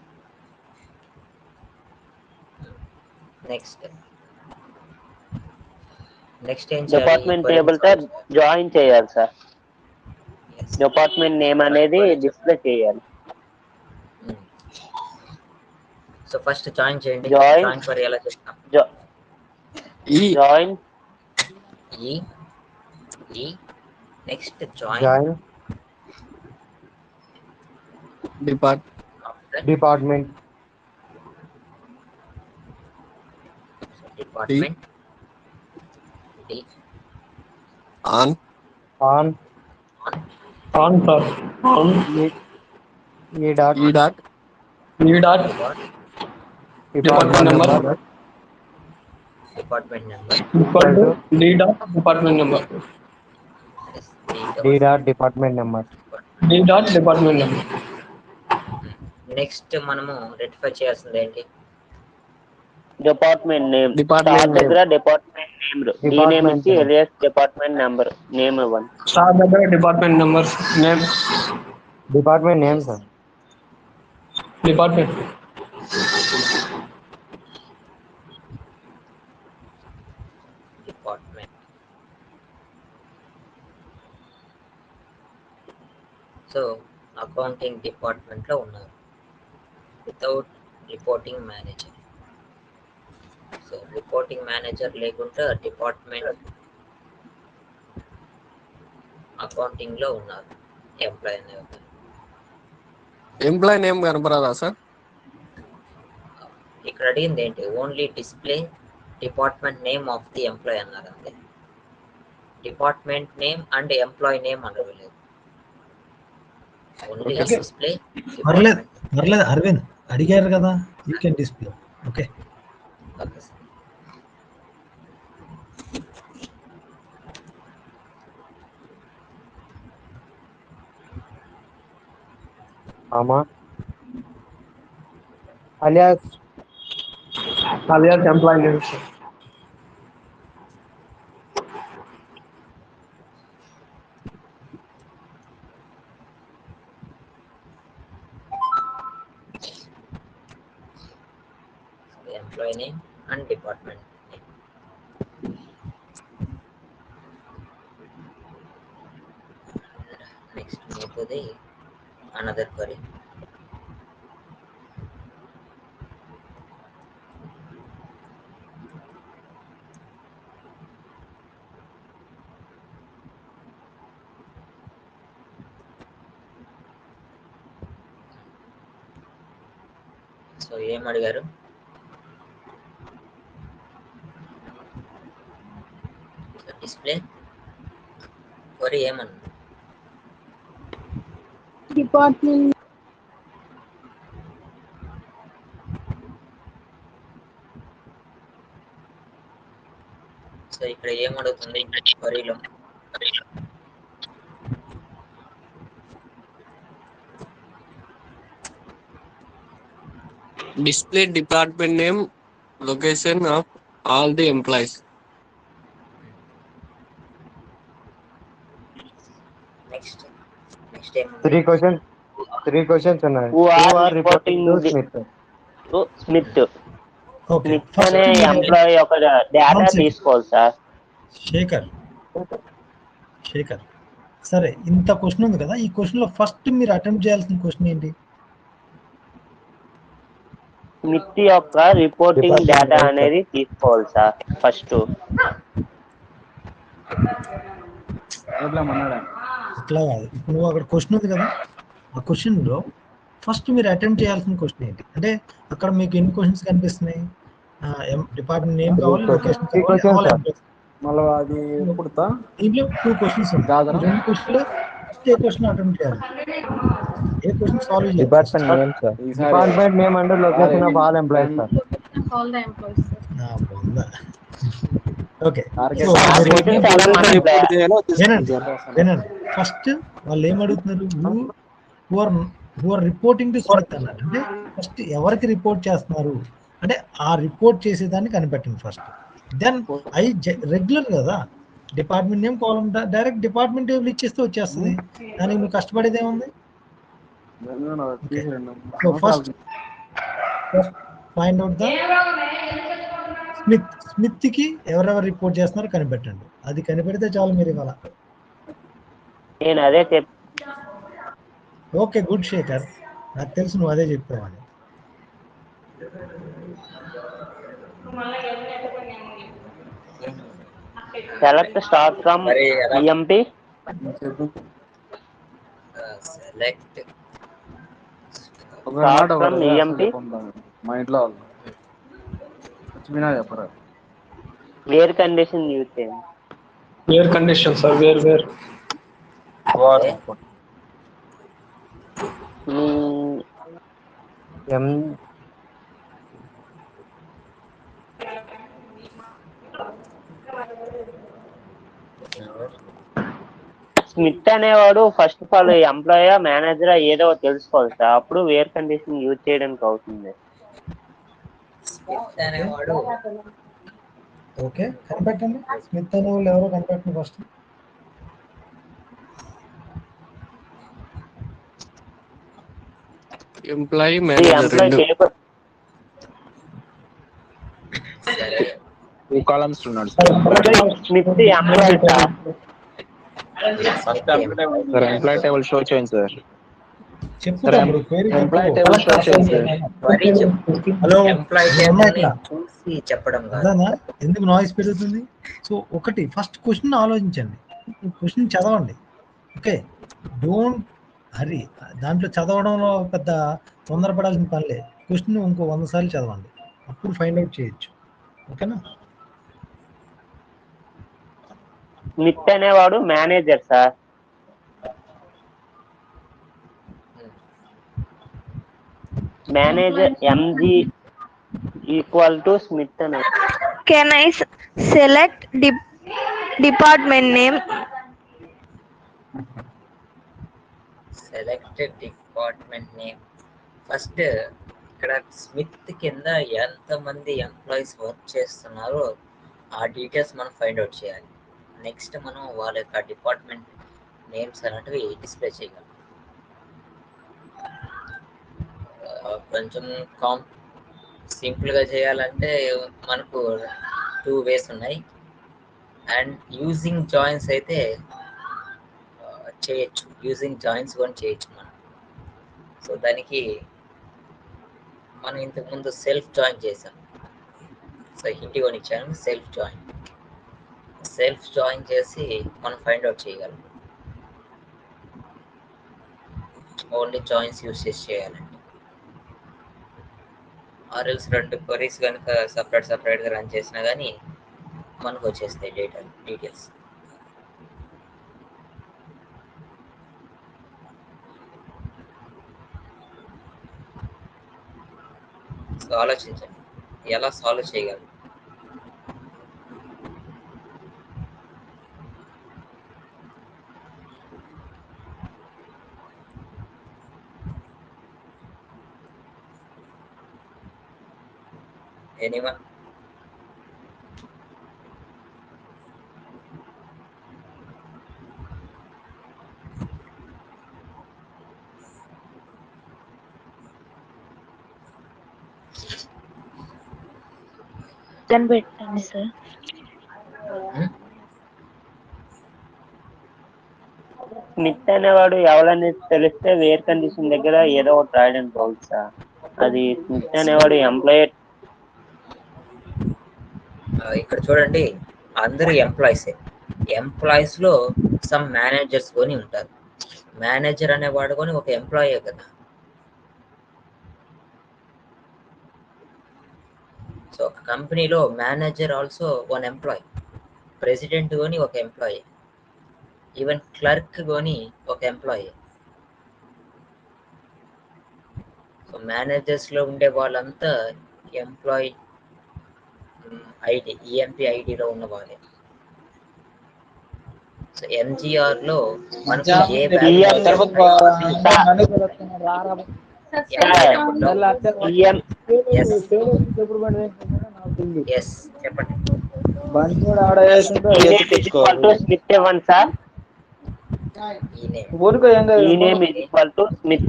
నెక్స్ట్ నెక్స్ట్ ఏం చేయాలి డిపార్ట్మెంట్ Equal టేబుల్ తో జాయిన్ చేయాలి సార్ డిపార్ట్మెంట్ నేమ్ అనేది డిస్ప్లే చేయాలి సో ఫస్ట్ జాయిన్ చేయండి Join. జాయిన్ ఫర్ ఎలా చేస్తాం జాయిన్ ఈ ఈ next join join depart department department D on on on sir on ఈ dot E dot E dot department number department number equal to D dot department number D dot department number D dot department number next మనము rectify చేయాల్సింది ఏంటి department name Department star name. దగ్గర department name ఈ name Department ఇచ్చి name. Alias department number name ఇవ్వండి star దగ్గర department number name department name sir department department so accounting department లో ఉన్నారు without reporting manager so reporting manager లేకుండా department accounting లో ఉన్నారు ఎంప్లాయ్ అనేవారు ఎంప్లాయ్ నేమ్ కనపరాదా సార్ ఇక్కడ అడిగింది ఏంటి only display department name of the employ అన్నారు అంతే department name and employ name అనలేదు ఓన్లీ Okay. డిస్ప్లే పర్లేదు పర్లేదు అరవింద్ అడిగారు కదా యూ కెన్ డిస్ప్లే ఓకే ఆమా alias alias employ name sir employ name and department name next మిగతాది అనదర్ క్వరీ సో ఏం అడిగారు డిస్ప్లే క్వరీ ఏమన్నా డిపార్ట్మెంట్ సో ఇక్కడ ఏమడుగుతుంది క్వరీలో Display department name, location of all the employees. Next next ఏం three questions three questions ఉన్నాయి Who are Who are reporting reporting to the- Smith? Smith okay Smith అనే employee ఒక data One second. తీసుకోవాలి sir Shekhar Shekhar సరే ఇంత question ఉంది కదా ఈ క్వశ్చన్ లో ఫస్ట్ మీరు అటెంప్ట్ చేయాల్సిన క్వశ్చన్ ఏంటి స్మిత్ యొక్క రిపోర్టింగ్ Department డేటా data. అనేది తీసుకోవాలి సార్ ఫస్ట్ ఇట్లా కాదు ఇప్పుడు నువ్వు అక్కడ క్వశ్చన్ ఉంది కదా ఆ క్వశ్చన్ లో ఫస్ట్ మీరు అటెంప్ట్ చేయాల్సిన క్వశ్చన్ ఏంటి అంటే అక్కడ మీకు ఎన్ని క్వశ్చన్స్ కనిపిస్తున్నాయి డిపార్ట్మెంట్ నేమ్ కావాలి లొకేషన్ Three కావాలి questions, all sir. employees. మళ్ళీ అది కుడతా దీంట్లో టూ క్వశ్చన్స్ కాదా? రెండు క్వశ్చన్ ఫస్ట్ ఏ క్వశ్చన్ అటెంప్ట్ చేయాలి ఏ క్వశ్చన్ సాల్వ్ చేయాలి department name sir department name and location of all employees sir all the employees నా బాగుందా ఓకే వినండి వినండి ఫస్ట్ వాళ్ళు ఏం అడుగుతున్నారు who are who are reporting to Smith అన్నారు అంటే ఫస్ట్ ఎవరికి రిపోర్ట్ చేస్తున్నారు అంటే ఆ రిపోర్ట్ చేసేదాన్ని కనిపెట్టండి ఫస్ట్ దెన్ అవి రెగ్యులర్ కదా department name column direct department table ఇచ్చేస్తే వచ్చేస్తుంది దానికి నువ్వు కష్టపడేది ఏముంది so first find out the Smith Smith కి ఎవరెవరు రిపోర్ట్ చేస్తున్నారో కనిపెట్టండి అది కనిపెడితే చాలు మీరు ఇవాళ నేను అదే చెప్ ఓకే గుడ్ శేఖర్ నాకు తెలుసు నువ్వు అదే చెప్పావని సెలెక్ట్ స్టార్ట్ ఫ్రమ్ మరి ఎలా? ఈఎంపి సెలెక్ట్ ఒక Start మాట from ఒకటి EMP. చెప్పుకుంటాను. మా ఇంట్లో వాళ్ళు లక్ష్మీనా చెప్పరా వేర్ కండిషన్ యూజ్ చేయండి Where condition, sir? Where, where? మీ ఎం స్మిత్ అనేవాడు ఫస్ట్ ఆఫ్ ఆల్ ఎంప్లాయా మేనేజరా ఏదో తెలుసుకోవాలి సార్ అప్పుడు వేర్ కండిషన్ యూజ్ చేయడానికి అవుతుంది స్మిత్ అనేవాడు ఓకే కనిపెట్టండి స్మిత్ అనే వాళ్ళు ఎవరో కనిపెట్టండి ఫస్ట్ Employee, ఈ manager. ఎంప్లాయీ రెండు. టేబుల్ టూ కాలమ్స్ ఉన్నాడు Smith employee sir sir employee table show చేయండి సార్ చెప్పు సరే, తమ్ముడు, query చెప్పు. ఎంప్లాయ్ టేబుల్ షో చేయండి సార్ క్వరీ చెప్పు హలో ఎంప్లాయీ ఉన్నా టేబుల్ ఇట్లా? చూసి చెప్పడం కాదు అదేనా ఎందుకు నాయిస్ పెరుగుతుంది సో ఒకటి ఫస్ట్ క్వశ్చన్ ఆలోచించండి క్వశ్చన్ చదవండి ఓకే డోంట్ హరి దాంట్లో చదవడంలో పెద్ద తొందరపడాల్సిన పనిలే క్వశ్చన్ ఇంకో వంద సార్లు చదవండి అప్పుడు ఫైండ్ అవుట్ చేయొచ్చు ఓకేనా స్మిత్ అనేవాడు manager sir manager MG equal to Smith అనే Can I s- select de- department name? Selected department name first ఇక్కడ స్మిత్ కింద ఎంతమంది ఎంప్లాయీస్ వర్క్ చేస్తున్నారో ఆ డీటెయిల్స్ మనం ఫైండ్ అవుట్ చేయాలి నెక్స్ట్ మనం వాళ్ళ యొక్క డిపార్ట్మెంట్ నేమ్స్ అనేటివి డిస్ప్లే చేయగలం ఆ, కొంచెం కాం సింపుల్గా చేయాలంటే మనకు టూ వేస్ ఉన్నాయి అండ్ యూజింగ్ జాయిన్స్ అయితే ఆ, చేయొచ్చు యూజింగ్ జాయిన్స్ కూడా చేయొచ్చు మనం సో దానికి మనం ఇంతకుముందు సెల్ఫ్ జాయిన్ చేసాం సో హింటి కొని ఇచ్చాను సెల్ఫ్ జాయిన్ సెల్ఫ్ జాయిన్ చేసి మనం ఫైండ్ అవుట్ చేయగలం ఓన్లీ జాయిన్స్ యూస్ చేసి చేయాలండి ఆర్ఎల్స్ రెండు క్వరీస్ కనుక సపరేట్ సపరేట్గా రన్ చేసినా కానీ మనకు వచ్చేస్తాయి డేటా డీటెయిల్స్ సో ఆలోచించండి ఎలా సాల్వ్ చేయగలరు ఎనీవన్ దాన్ని పెట్టండి సార్ స్మిత్ అనేవాడు ఎవరని తెలిస్తే వేర్ కండిషన్ దగ్గర ఏదో ఒకటి రాయడానికి బాగుంది సార్ అది స్మిత్ అనేవాడు ఎంప్లాయీ ఆ, ఇక్కడ చూడండి అందరూ ఎంప్లాయీస్ ఎంప్లాయీస్ లో సమ్ మేనేజర్స్ కొని ఉంటారు మేనేజర్ అనేవాడు కొని ఒక ఎంప్లాయే కదా సో ఒక కంపెనీలో manager also one employee president కొని ఒక ఎంప్లాయీ ఈవెన్ క్లర్క్ కొని ఒక ఎంప్లాయీ సో మేనేజర్స్ లో ఉండే వాళ్ళంతా ఎంప్లాయీ ఐడి ఈఎంపీ ఐడిలో ఉన్న వాళ్ళే సో ఎంజిఆర్ లో మనకు ఏ ఎస్ చెప్పండి స్మిత్ ఇవ్వండి సార్ ఊరికో ఏం కాదు. ఈ name is equal to Smith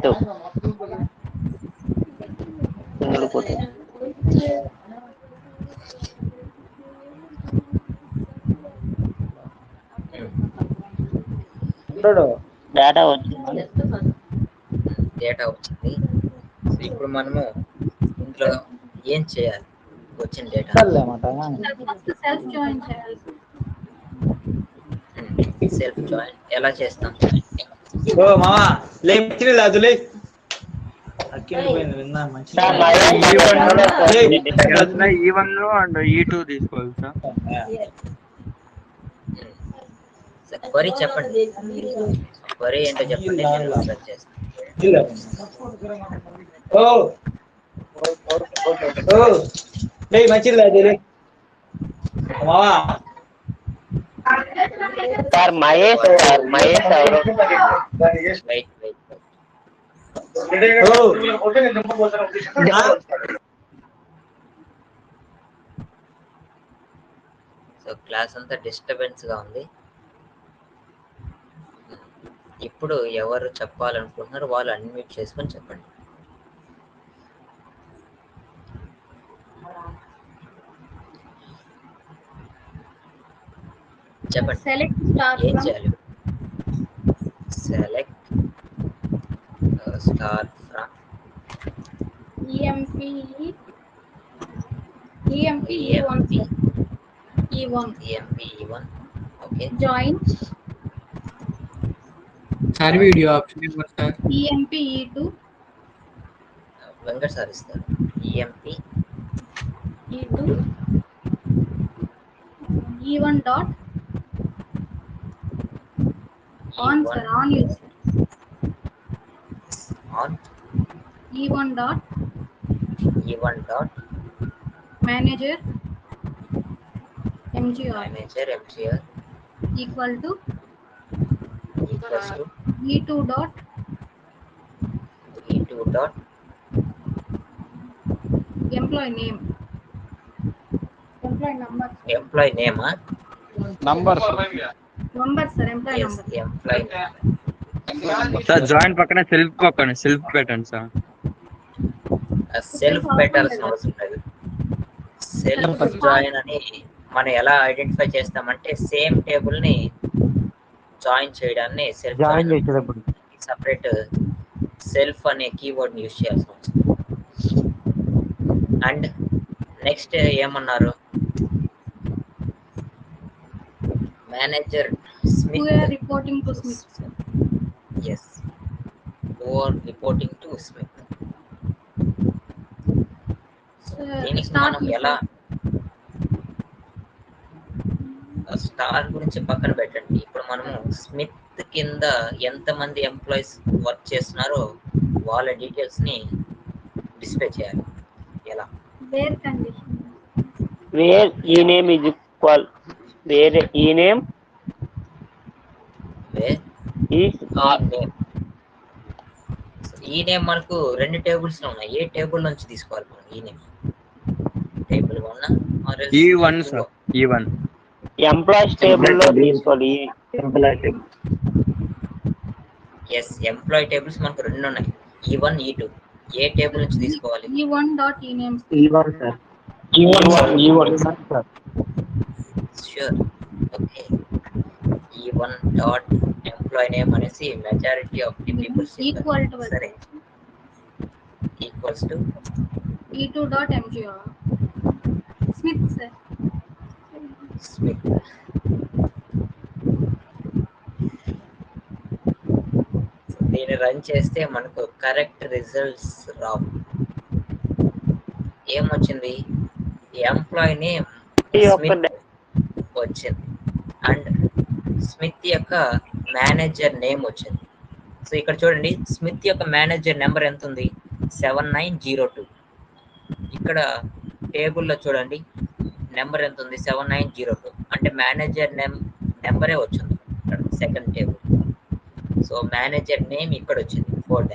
పోతే డేటా వచ్చింది డేటా వచ్చింది సో ఇప్పుడు మనము ఇంట్లో ఏం చేయాలి వచ్చిన డేటా ఫస్ట్ సెల్ఫ్ జాయిన్ చేయాలి సెల్ఫ్ జాయిన్ ఎలా చేస్తాం ఓ మామా లే మంచినీళ్ళు తాగు, లే అక్కిపోయింది విన్నా మంచి E one and E two తీసుకోవాలి సార్ క్వరీ చెప్పండి క్వరీ ఏంటో చెప్పండి నేను సెర్చ్ చేస్తాను ఓ ఓ లే మంచిది తాగు, లే మామా సార్ మహేష్ సార్ మహేష్ ఎవరు వెయిట్ వెయిట్ సో క్లాస్ అంతా డిస్టర్బెన్స్ గా ఉంది ఇప్పుడు ఎవరు చెప్పాలనుకుంటున్నారో వాళ్ళు అన్మ్యూట్ చేసుకొని చెప్పండి చెప్పండి సెలెక్ట్ స్టార్ ఏం చేయాలి select star from EMP EMP E one E one EMP one okay join sir video option ఇవ్వండి sir EMP E two Venkat sir ఇస్తారు EMP E two E one dot on sir on use on E one dot E one dot manager MGR manager MGR equal to equals to E two dot E two dot employ name employ number employ నేమా number number sir employ number employee sir join పక్కన self పక్కన self పెట్టండి sir self పెట్టాల్సిన అవసరం లేదు self join అని మనం ఎలా ఐడెంటిఫై చేస్తామంటే సేమ్ టేబుల్ ని జాయిన్ చేయడాన్ని సెల్ఫ్ జాయిన్ చేసేటప్పుడు సపరేట్ సెల్ఫ్ అనే కీవర్డ్ యూజ్ చేయాల్సి వస్తుంది అండ్ నెక్స్ట్ ఏమన్నారు manager who Smith are reporting to Smith. Yes or reporting to Smith So, దీనికి start మనం with ఎలా స్టార్ గురించి పక్కన పెట్టండి ఇప్పుడు మనము స్మిత్ కింద ఎంతమంది ఎంప్లాయీస్ వర్క్ చేస్తున్నారో వాళ్ళ డీటెయిల్స్ ని డిస్ప్లే చేయాలి ఎలా where condition where E name is equal where E name where is or name ఈ నేమ్ మనకు రెండు టేబుల్స్ లో ఉన్నాయి ఏ టేబుల్ నుంచి తీసుకోవాలి మనం E name table one E one sir E one employees table లో తీసుకోవాలి employee table yes employee tables మనకు రెండు ఉన్నాయి ఈ వన్ ఈ టూ ఏ టేబుల్ నుంచి తీసుకోవాలి E one dot E names E one sir E one sir E one sure okay E one dot employee name అనేసి majority of the peoples equal to సరే equals to E two dot MGR Smith sir Smith దీన్ని run చేస్తే మనకు correct results రావు ఏమొచ్చింది employee name ఈ ఒక్క వచ్చింది and Smith యొక్క మేనేజర్ నేమ్ వచ్చింది సో ఇక్కడ చూడండి స్మిత్ యొక్క మేనేజర్ నెంబర్ ఎంత ఉంది సెవెన్ నైన్ జీరో టూ ఇక్కడ టేబుల్లో చూడండి నెంబర్ ఎంత ఉంది సెవెన్ నైన్ జీరో టూ అంటే మేనేజర్ నెం నెంబరే వచ్చింది ఇక్కడ second table so manager name ఇక్కడ వచ్చింది ఫోర్డ్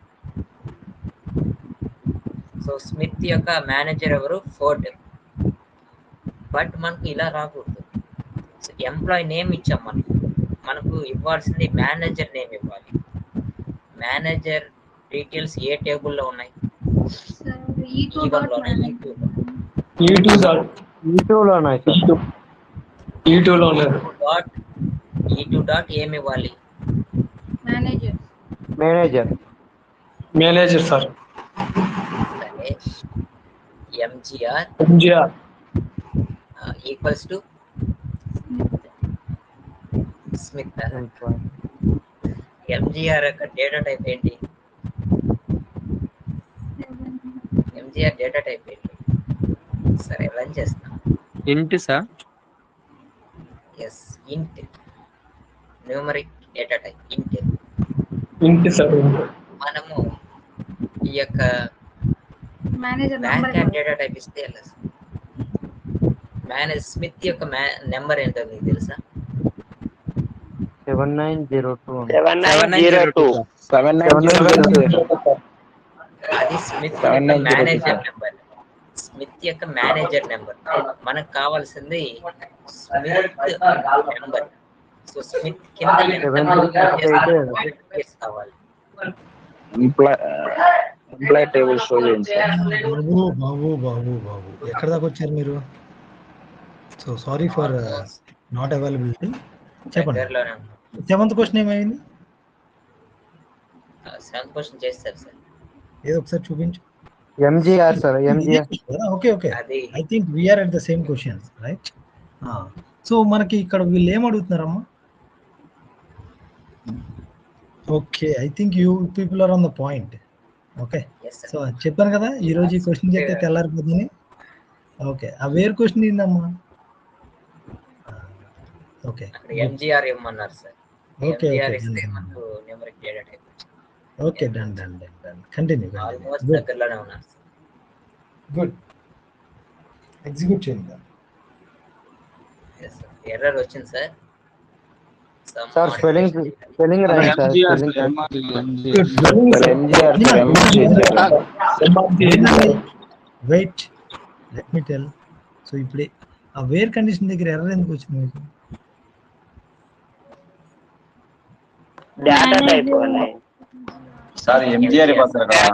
సో స్మిత్ యొక్క మేనేజర్ ఎవరు ఫోర్డ్ బట్ మనకు ఇలా రాకూడదు ఎంప్లాయీ నేమ్ ఇచ్చాం మనకు మనకు ఇవ్వాల్సింది మేనేజర్ నేమ్ ఇవ్వాలి మేనేజర్ డీటెయిల్స్ ఏ టేబుల్లో ఉన్నాయి ఈ టూ ఈ డాట్ వన్లో ఉన్నాయి ఈ టూలో ఈ టూ సార్ ఈ టూలో ఉన్నాయి సార్ ఈ టూ లో ఉన్నారు డాట్ ఈ టూ డాట్ ఏమి ఇవ్వాలి మేనేజర్ మేనేజర్ మేనేజర్ సార్ సరే MGR MGR equals to Smith MGR యొక్క డేటా టైప్ ఏంటి ఎంజిఆర్ డేటా టైప్ ఏంటి సరే రన్ చేస్తాం int sir yes int numeric data type int int sir మనము ఈ యొక్క manager bank number and data type ఇస్తే ఎలా మేనేజ్ స్మిత్ యొక్క నెంబర్ ఏంటో మీకు తెలుసా seven nine zero two seven nine zero two seven అది స్మిత్ Seven యొక్క nine zero two, manager sir. Number Smith యొక్క మేనేజర్ నెంబర్ మనకు కావాల్సింది స్మిత్ నెంబర్ సో స్మిత్ కింద Seven ఎంతమంది zero two చేస్తారు? అయితే- పేర్స్ కావాలి ఎంప్లాయ్ టేబుల్ షో చేయండి సార్ బాబు బాబు బాబు బాబు ఎక్కడ దాకా వచ్చారు మీరు so sorry for not availability చెప్పండి దగ్గరలోనే ఉన్నాం సెవెంత్ క్వశ్చన్ ఏమైంది సెవెంత్ క్వశ్చన్ చేస్తారు సార్ ఏదో ఒకసారి చూపించు MGR sir MGR okay okay అది I think we're at the same questions right so మనకి ఇక్కడ వీళ్ళు ఏం అడుగుతున్నారమ్మా okay I think you people are on the point okay Yes, sir. So చెప్పాను కదా ఈ రోజు ఈ క్వశ్చన్ చెప్తే తెల్లారిపోతుంది ఓకే ఆ వేరు క్వశ్చన్ ఏందమ్మా ఓకే అక్కడ ఎంజిఆర్ ఇమ్మన్నారు సార్ Okay, ఎంజిఆర్ okay, ఇస్తే done. మనకు numeric data type okay done done done done continue almost దగ్గరలోనే ఉన్నారు సార్ గుడ్ ఎగ్జిక్యూట్ చేయండి ఎర్రర్ వచ్చింది sir Some sir spelling spelling రాయండి sir spelling wait let me tell so ఇప్పుడే ఆ where condition దగ్గర ఎర్రర్ ఎందుకు వచ్చింది మీకు డేటా టైప్ ఉన్నాయి సార్ ఎంజిఆర్ ఇవ్వద్దు కదా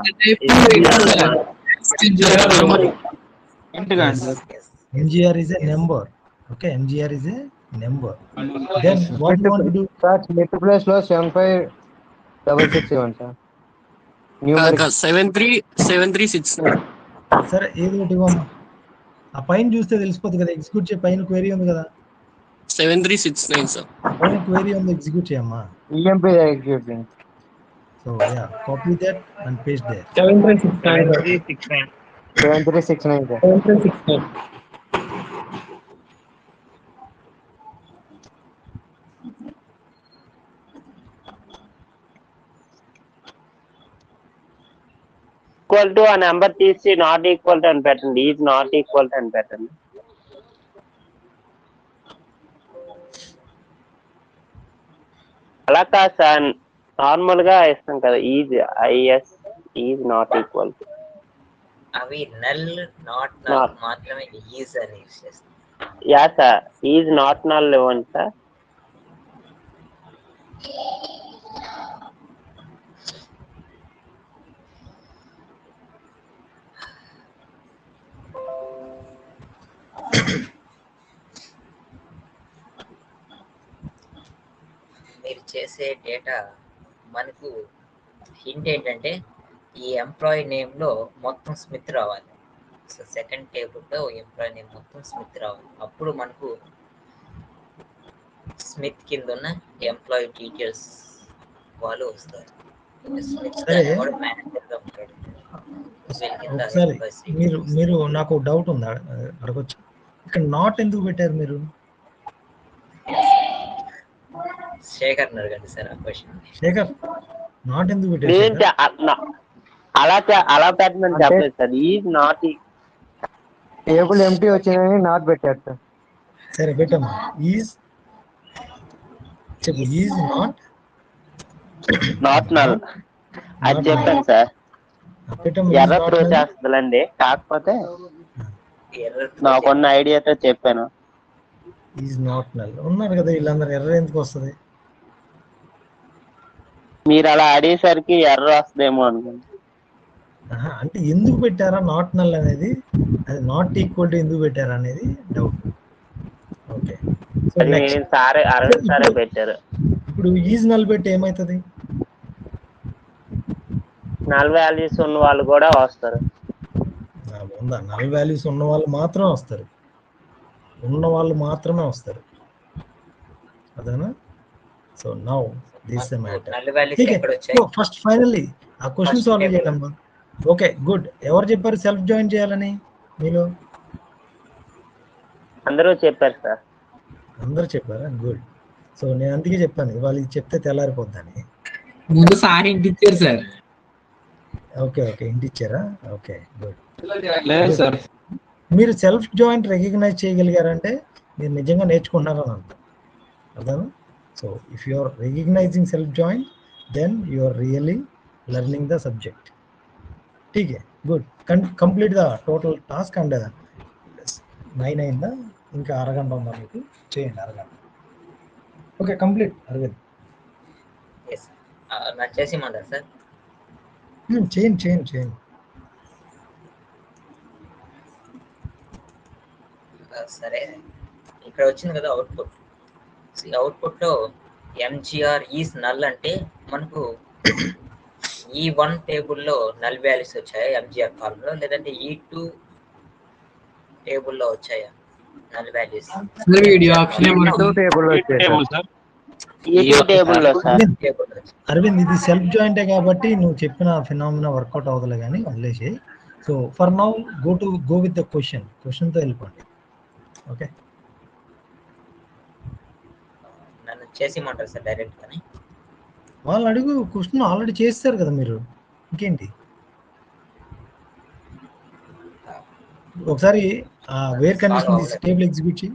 MGR is a number. Okay, MGR is a number. Then what you want to do? Sir net place లో seven five double six seven sir numeric seven three seven three six సరే ఏదో ఒకటి ఇవ్వమ్మా ఆ పైన చూస్తే తెలిసిపోతుంది కదా ఎగ్జిక్యూట్ చేయ పైన క్వైరీ ఉంది కదా seven three six nine sir పైన క్వైరీ ఉంది ఎగ్జిక్యూట్ చేయమ్మా EMP execute so yeah copy that and paste there seven three six nine six nine seven three six nine sir seven three six nine equal to ఆ number తీసి not equal to అని పెట్టండి is not equal to అని పెట్టండి అలా కాదు sir normal గా ఇస్తాం కదా is IS is not equal to అవి నల్ నాట్ Not. నల్ మాత్రమే ఈజ్ అని యూస్ చేస్తాం yeah sir is not null ఇవ్వండి సార్ మీరు చేసే డేటా మనకు హింట్ ఏంటంటే ఈ ఎంప్లాయీ నేమ్ లో మొత్తం స్మిత్ రావాలి సో సెకండ్ టేబుల్ లో ఎంప్లాయీ నేమ్ మొత్తం స్మిత్ రావాలి అప్పుడు మనకు స్మిత్ కింద ఉన్న ఎంప్లాయీ డీటెయిల్స్ వాళ్ళు వస్తారు స్మిత్ సరే. అనేవాడు మేనేజర్ గా ఉంటాడు వీళ్ళ కింద ఒకసారి employees మీరు మీరు నాకు డౌట్ ఉంది అడ- అడగొచ్చు ఇక్కడ నాట్ ఎందుకు పెట్టారు మీరు శేఖర్ అడగండి సార్ ఆ క్వశ్చన్ శేఖర్ నాట్ ఎందుకు పెట్టారు నేను శేఖర్? చ- అ- నా- అలా చ- అలా పెట్టమని చెప్పలేదు sir is not table empty వచ్చిందని నాట్ పెట్టారు సార్ సరే పెట్టమ్మా ఈజ్ చెప్పు ఈజ్ నాట్ నాట్ నల్ అది చెప్పాను సార్ పెట్టమ్మా ఎర్ర త్రో చేస్తుందండి కాకపోతే నాకున్న ఐడియాతో చెప్పాను ఈజ్ నాట్ నల్ ఉన్నారు కదా వీళ్ళందరూ ఎర్ర ఎందుకు వస్తుంది మీరు అలా అడిగేసరికి ఎర్ర వస్తుందేమో అనుకుంటా ఆహా, అంటే ఎందుకు పెట్టారా నాట్ నల్ అనేది అది నాట్ ఈక్వల్ టు ఎందుకు పెట్టారా అనేది డౌట్ ఓకే సో అది నెక్స్ట్ సారే అరవింద్ సారే పెట్టారు ఇప్పుడు ఈజ్ నల్ పెట్టి ఏమవుతుంది నల్ వాల్యూస్ ఉన్న వాళ్ళు కూడా వస్తారు ఆ, ఉందా నల్ వాల్యూస్ ఉన్న వాళ్ళు మాత్రమే వస్తారు ఉన్న వాళ్ళు మాత్రమే వస్తారు అదేనా so now this matter null values ఎక్కడ వచ్చాయి ఫస్ట్ ఫైనల్లీ ఆ క్వశ్చన్ సాల్వ్ చేయడమ్మా ఓకే గుడ్ ఎవరు చెప్పారు సెల్ఫ్ జాయిన్ చేయాలని మీలో అందరూ చెప్పారు సార్ అందరూ చెప్పారా గుడ్ సో నేను అందుకే చెప్పాను వాళ్ళు ఇది చెప్తే తెల్లారిపోద్దని ముందు సార్ ఇంటి ఇచ్చారు సార్ ఓకే ఓకే ఇంటి ఇచ్చారా ఓకే గుడ్ లేదు సార్ మీరు సెల్ఫ్ జాయింట్ రికగ్నైజ్ చేయగలిగారంటే మీరు నిజంగా నేర్చుకుంటున్నారని అర్థం అర్థం so if you are recognizing self joint then you are really learning the subject ఠీక్ good complete the total task and nine అయిందా ఇంకా అరగంట ఉందా మీకు చేయండి అరగంట ఓకే కంప్లీట్ అరవింద్ Yes. ఆ, నాకు చేసేయమంటారు సార్ Hmm, చేయండి చేయండి చేయండి ఆ, సరే ఇక్కడ వచ్చింది కదా అవుట్పుట్ ఈ అవుట్పుట్ లో ఎంజిఆర్ ఈస్ నల్ అంటే మనకు ఈ వన్ టేబుల్లో నల్ వాల్యూస్ వచ్చాయా ఎంజిఆర్ కాలం లో లేదంటే ఈ టూ టేబుల్లో వచ్చాయా null values sir video option ఏమంటారు టేబుల్ టేబుల్ సార్ ఈ టేబుల్లో సార్ అరవింద్ ఇది సెల్ఫ్ జాయింటే కాబట్టి నువ్వు చెప్పిన ఫినామినా వర్కౌట్ అవ్వదులే కానీ వదిలేసి so for now go to go with the question క్వశ్చన్తో వెళ్ళిపోండి ఓకే నన్ను చేసేయమంటారు సార్ డైరెక్ట్ గానే వాళ్ళు అడుగు క్వశ్చన్ ఆల్రెడీ చేస్తారు కదా మీరు ఇంకేంటి ఒకసారి వేర్ కండిషన్ తీసి టేబుల్ ఎగ్జిక్యూట్ చేయి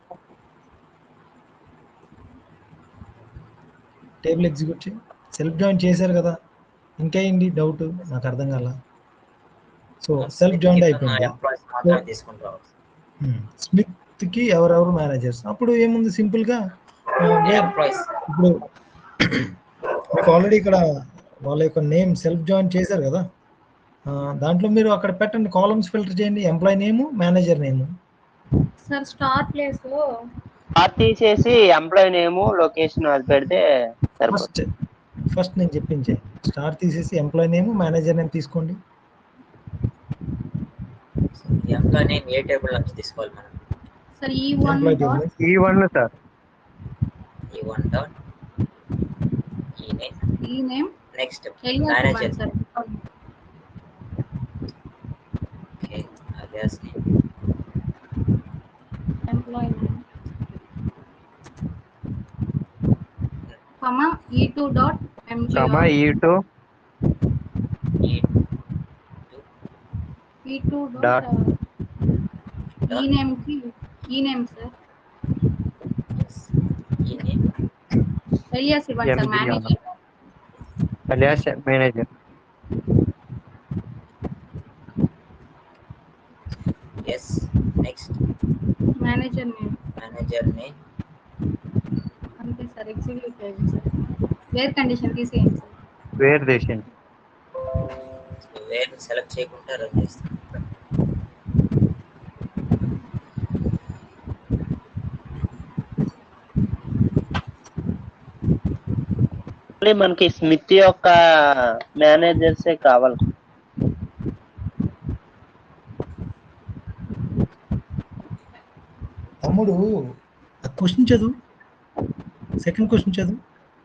టేబుల్ ఎగ్జిక్యూట్ చేయి సెల్ఫ్ జాయిన్ చేశారు కదా ఇంకేంటి డౌట్ నాకు అర్థం కాల సో సెల్ఫ్ జాయిన్ అయిపోయింది ఎంప్లాయీస్ మాత్రమే తీసుకుంటారు స్మిత్ కి ఎవరెవరు మేనేజర్స్ అప్పుడు ఏముంది సింపుల్ గా ఆ, where- ఎంప్లాయీస్ ఇప్పుడు మీకు ఆల్రెడీ ఇక్కడ వాళ్ళ యొక్క నేమ్ సెల్ఫ్ జాయిన్ చేశారు కదా ఆ, దాంట్లో మీరు అక్కడ పెట్టండి కాలమ్స్ ఫిల్టర్ చేయండి employee name manager name sir star place లో పార్ట్ తీసేసి ఎంప్లాయీ నేమ్ లొకేషన్ అది పెడితే సరిపోతుంది ఫస్ట్ ఫస్ట్ నేను చెప్పించే స్టార్ తీసేసి ఎంప్లాయీ నేమ్ మేనేజర్ నేమ్ తీసుకోండి ఎంప్లాయీ నేమ్ ఏ టేబుల్ నుంచి తీసుకోవాలి మనం sir E one employee table E one sir E one dot E name ఈ name next alias manager sir okay alias name employee name comma E two dot కమా E two ఈ two Dot. ఈ name కి E name sir ఈ name alias ఇవ్వండి sir MD manager alias manager. Yes next manager name manager name అంతే sir executive type sir where condition తీసేయండి sir Where దేశం where select చేయకుండా run చేస్తాం మళ్ళీ మనకి స్మిత్ యొక్క మేనేజర్సే కావాలి తమ్ముడు క్వశ్చన్ చదువు సెకండ్ క్వశ్చన్ చదువు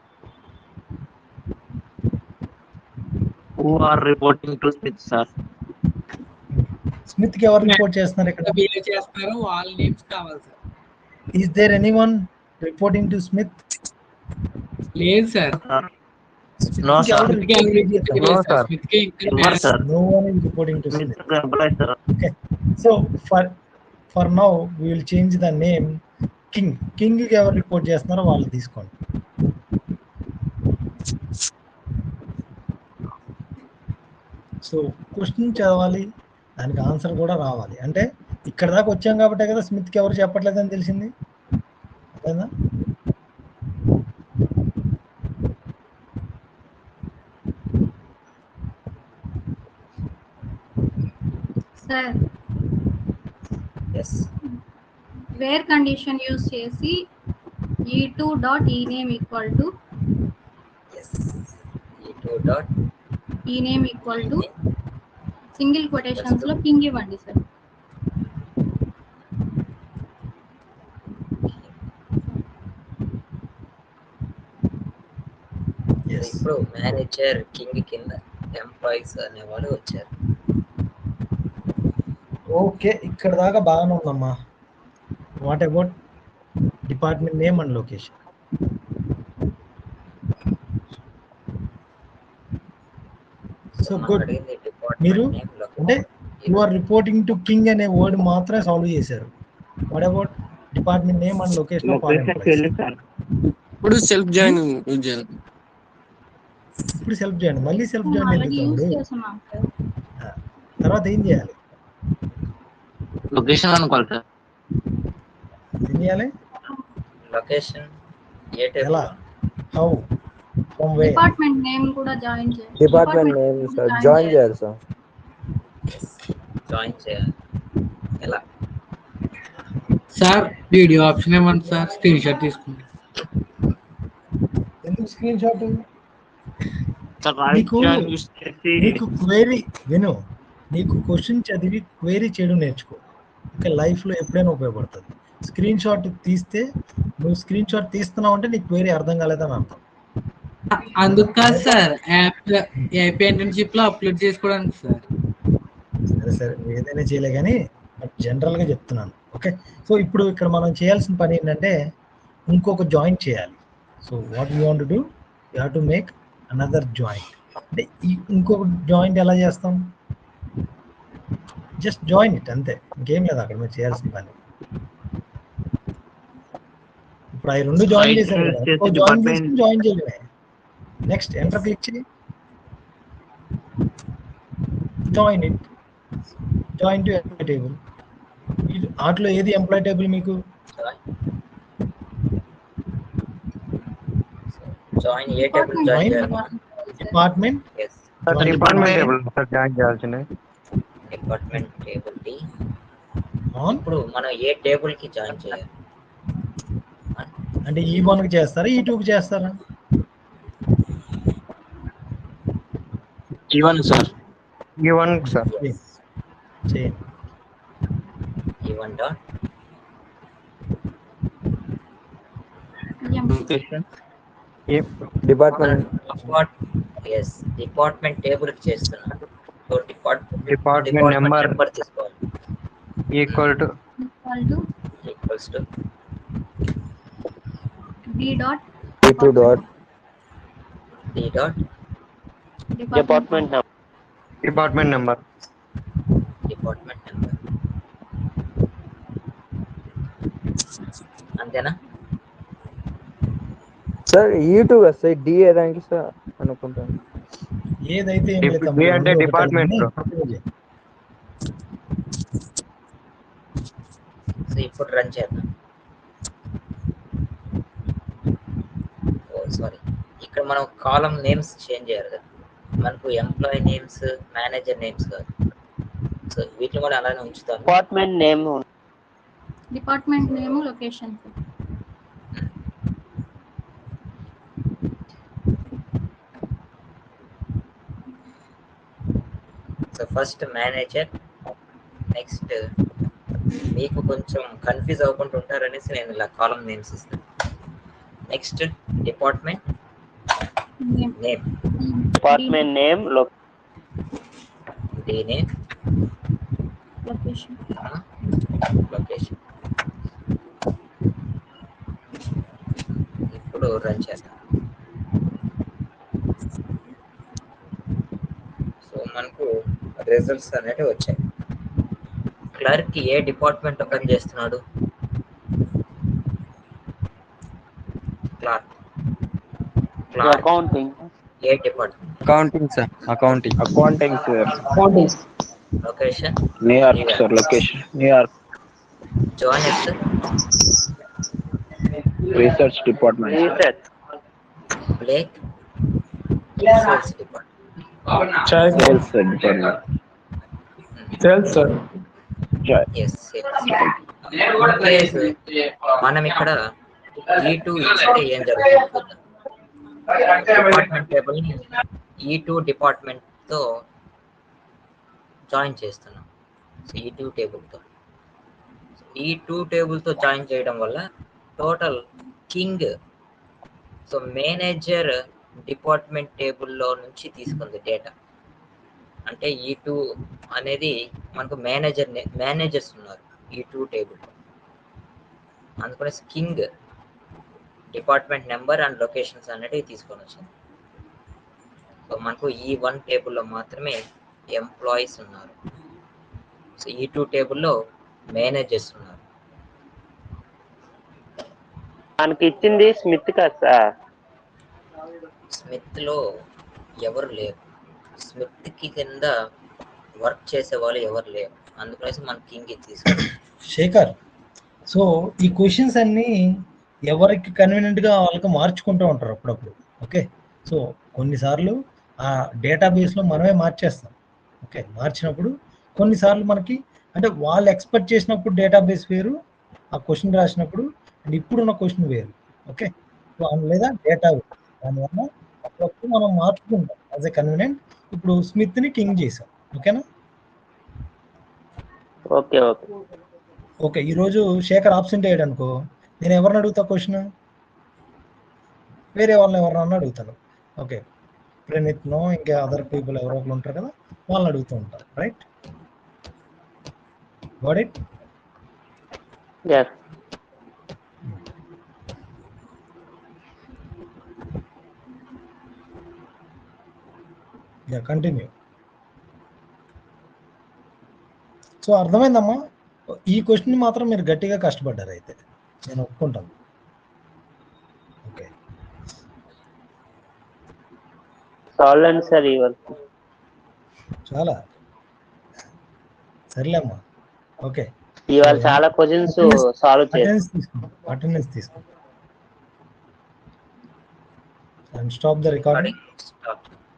who are reporting to Smith sir Smith కి ఎవరు రిపోర్ట్ చేస్తున్నారు ఇక్కడ వీళ్ళు చేస్తారు వాళ్ళ నేమ్స్ కావాలి sir is there anyone reporting to Smith లేదు sir no sir No, sir. Never, sir. No one is reporting to Smith. Employ sir Okay. So for for now we will change the name king. king కి ఎవరు report చేస్తున్నారో వాళ్ళు తీసుకోండి so question చదవాలి దానికి answer కూడా రావాలి అంటే ఇక్కడ దాకా వచ్చాం కాబట్టే కదా స్మిత్కి ఎవరు చెప్పట్లేదని తెలిసింది అర్థమైందా sir yes where condition use చేసి E two dot E name equal to yes E two dot E name equal to single quotations లో కింగ్ ఇవ్వండి సార్ ఇప్పుడు మేనేజర్ కింగ్ కింద ఎంప్లాయీస్ అనేవాడు వచ్చారు ఓకే ఇక్కడ దాకా బాగానే ఉందమ్మా what about department name and location so good అడిగింది మీరు డిపార్ట్మెంట్ నేమ్ అంటే you are reporting to king అనే వర్డ్ మాత్రమే సాల్వ్ చేశారు what about department name and location of all ఇప్పుడు సెల్ఫ్ జాయిన్ యూజ్ చేయాలి ఇప్పుడు సెల్ఫ్ చేయండి మళ్ళీ సెల్ఫ్ జాయిన్ ఆల్రెడీ యూస్ ఎందుకు చేస్తున్నాం సార్ తర్వాత ఏం చేయాలి లొకేషన్ అనుకోవాలి సార్ ఏం చేయాలి లొకేషన్ ఏ టైప్ ఎలా how from way department name కూడా జాయిన్ చేయాలి డిపార్ట్మెంట్ నేమ్ సార్ జాయిన్ చేయాలి సార్ జాయిన్ చేయాలి ఎలా సార్ వీడియో ఆప్షన్ ఏమంటే సార్ స్క్రీన్ షాట్ తీసుకుంటాం ఎందుకు స్క్రీన్ షాట్ సార్ నీకు రైట్ యూస్ చేసి నీకు క్వేరీ విను నీకు క్వశ్చన్ చదివి క్వేరీ చేయడం నేర్చుకో ఇంకా లైఫ్లో ఎప్పుడైనా ఉపయోగపడుతుంది స్క్రీన్ షాట్ తీస్తే నువ్వు స్క్రీన్ షాట్ తీస్తున్నావు అంటే నీకు క్వేరీ అర్థం కాలేదని అర్థం అందుకు కాదు సార్ యాప్ యాప్ ఇంటర్న్షిప్ లో అప్లోడ్ చేసుకోవడానికి సార్ సరే సరే నువ్వు ఏదైనా చేయలే కానీ జనరల్గా చెప్తున్నాను ఓకే సో ఇప్పుడు ఇక్కడ మనం చేయాల్సిన పని ఏంటంటే ఇంకొక జాయింట్ చేయాలి so what you want do you have to make another joint అంటే ఈ ఇంకొక జాయింట్ ఎలా చేస్తాం జస్ట్ జాయిన్ ఇట్ అంతే ఇంకేం లేదు అక్కడ మీరు చేయాల్సిన పని ఇప్పుడు అవి రెండు జాయిన్ Right, చేశారు కదా చేసి ఇంకో జాయిన్ department- చేసి జాయిన్ చేయడమే నెక్స్ట్ ఎంటర్ క్లిక్ చేయి join it join to employ table వాటిలో ఏది ఎంప్లాయ్ టేబుల్ మీకు జాయిన్ ఏ టేబుల్ జాయిన్ చేయాలి మనం department yes department table sir join చేయాల్సిందే డిపార్ట్మెంట్ టేబుల్ డి ఆన్ ఇప్పుడు మనం ఏ టేబుల్ కి జాయిన్ చేయాలి అంటే ఈ వన్ కి చేస్తారా ఈ టూ కి చేస్తారా Jeevan sir E one sir చేయండి E one dot location department yes department table కి చేస్తున్నాం so department department number number తీసుకోవాలి equal to equal to equals to D dot E two dot D dot department department number department number అంతేనా sir E two కదా sir D ఏదానికి sir అనుకుంటాను ఏదైతే ఏం లేదు డి తమ్ముడు, అంటే రెండో డిపార్ట్మెంట్ ఒకటి బ్రో. తప్పుగా చేయి. సో ఇప్పుడు రన్ చేద్దాం ఓ సారీ ఇక్కడ మనం కాలం నేమ్స్ చేంజ్ చేయాలి కదా మనకు ఎంప్లాయీ నేమ్స్ మేనేజర్ నేమ్స్ కాదు సో వీటిని కూడా అలానే ఉంచుతాను department name department name location so first manager next మీకు కొంచెం కన్ఫ్యూజ్ అవ్వకుండా ఉంటారనేసి నేను ఇలా కాలం నేమ్స్ ఇస్తాను next department name department name D name location location ఇప్పుడు రన్ చేద్దాం సో మనకు రిజల్ట్స్ అనేవి వచ్చాయి క్లర్క్ ఏ డిపార్ట్మెంట్ పని చేస్తున్నాడు క్లార్క్ క్లార్క్ అకౌంటింగ్ ఏ department accounting sir accounting accounting sir location New York sir location New York join research department research బ్లేక్ sales department sales department sales sir yes మనం ఇక్కడ ఈ టూ ఇస్తే ఏం జరుగుతుంది డిపార్ట్మెంట్ టేబుల్ ఈ టూ డిపార్ట్మెంట్ తో జాయిన్ చేస్తున్నాం సో ఈ టూ టేబుల్తో ఈ టూ టేబుల్తో జాయిన్ చేయడం వల్ల total king so manager department టేబుల్లో నుంచి తీసుకుంది డేటా అంటే ఈ టూ అనేది మనకు మేనేజర్ మేనేజర్స్ ఉన్నారు ఈ టూ టేబుల్ అందుకని king department number and locations అనేటివి తీసుకొని వచ్చింది సో మనకు ఈ వన్ టేబుల్లో మాత్రమే ఎంప్లాయీస్ ఉన్నారు సో ఈ టూ టేబుల్లో మేనేజర్స్ ఉన్నారు మనకి ఇచ్చింది స్మిత్ కదా సార్ స్మిత్ లో ఎవరు లేరు స్మిత్ కి కింద వర్క్ చేసే వాళ్ళు ఎవరు లేరు అందుకనేసి మన కింగ్ తీసుకున్నాం శేఖర్ సో ఈ క్వశ్చన్స్ అన్ని ఎవరికి కన్వీనియంట్ గా వాళ్ళకి మార్చుకుంటూ ఉంటారు అప్పుడప్పుడు ఓకే సో కొన్నిసార్లు ఆ డేటాబేస్ లో మనమే మార్చేస్తాం ఓకే మార్చినప్పుడు కొన్నిసార్లు మనకి అంటే వాళ్ళు ఎక్స్పెక్ట్ చేసినప్పుడు డేటాబేస్ వేరు ఆ క్వశ్చన్ రాసినప్పుడు అండ్ ఇప్పుడున్న క్వశ్చన్ వేరు ఓకే సో అందులో లేదా డేటా వేరు దానివల్ల అప్పుడప్పుడు మనం మార్చుకుంటాం యాజ్ ఎ కన్వీనియంట్ ఇప్పుడు స్మిత్ ని కింగ్ చేసాం ఓకేనా ఓకే ఓకే ఓకే ఈరోజు శేఖర్ ఆబ్సెంట్ అయ్యాడు అనుకో నేను ఎవరిని అడుగుతా క్వశ్చన్ వేరే వాళ్ళని ఎవరినన్నా అడుగుతాను ఓకే ప్రణీత్నో ఇంకా అదర్ పీపుల్ ఎవరో ఒకరు ఉంటారు కదా వాళ్ళని అడుగుతూ ఉంటారు right got it yes ya continue so అర్థమైందమ్మా ఈ క్వశ్చన్ మాత్రం మీరు గట్టిగా కష్టపడ్డారు అయితే నేను ఒప్పుకుంటాను ఓకే సాల్వ్ అండి సార్ ఈ వర్క్ చాలా సర్లేమ్మా ఓకే ఇవాళ చాలా క్వశ్చన్స్ సాల్వ్ చేశారు అటెండెన్స్ తీసుకో అటెండెన్స్ తీసుకో and stop the recording stop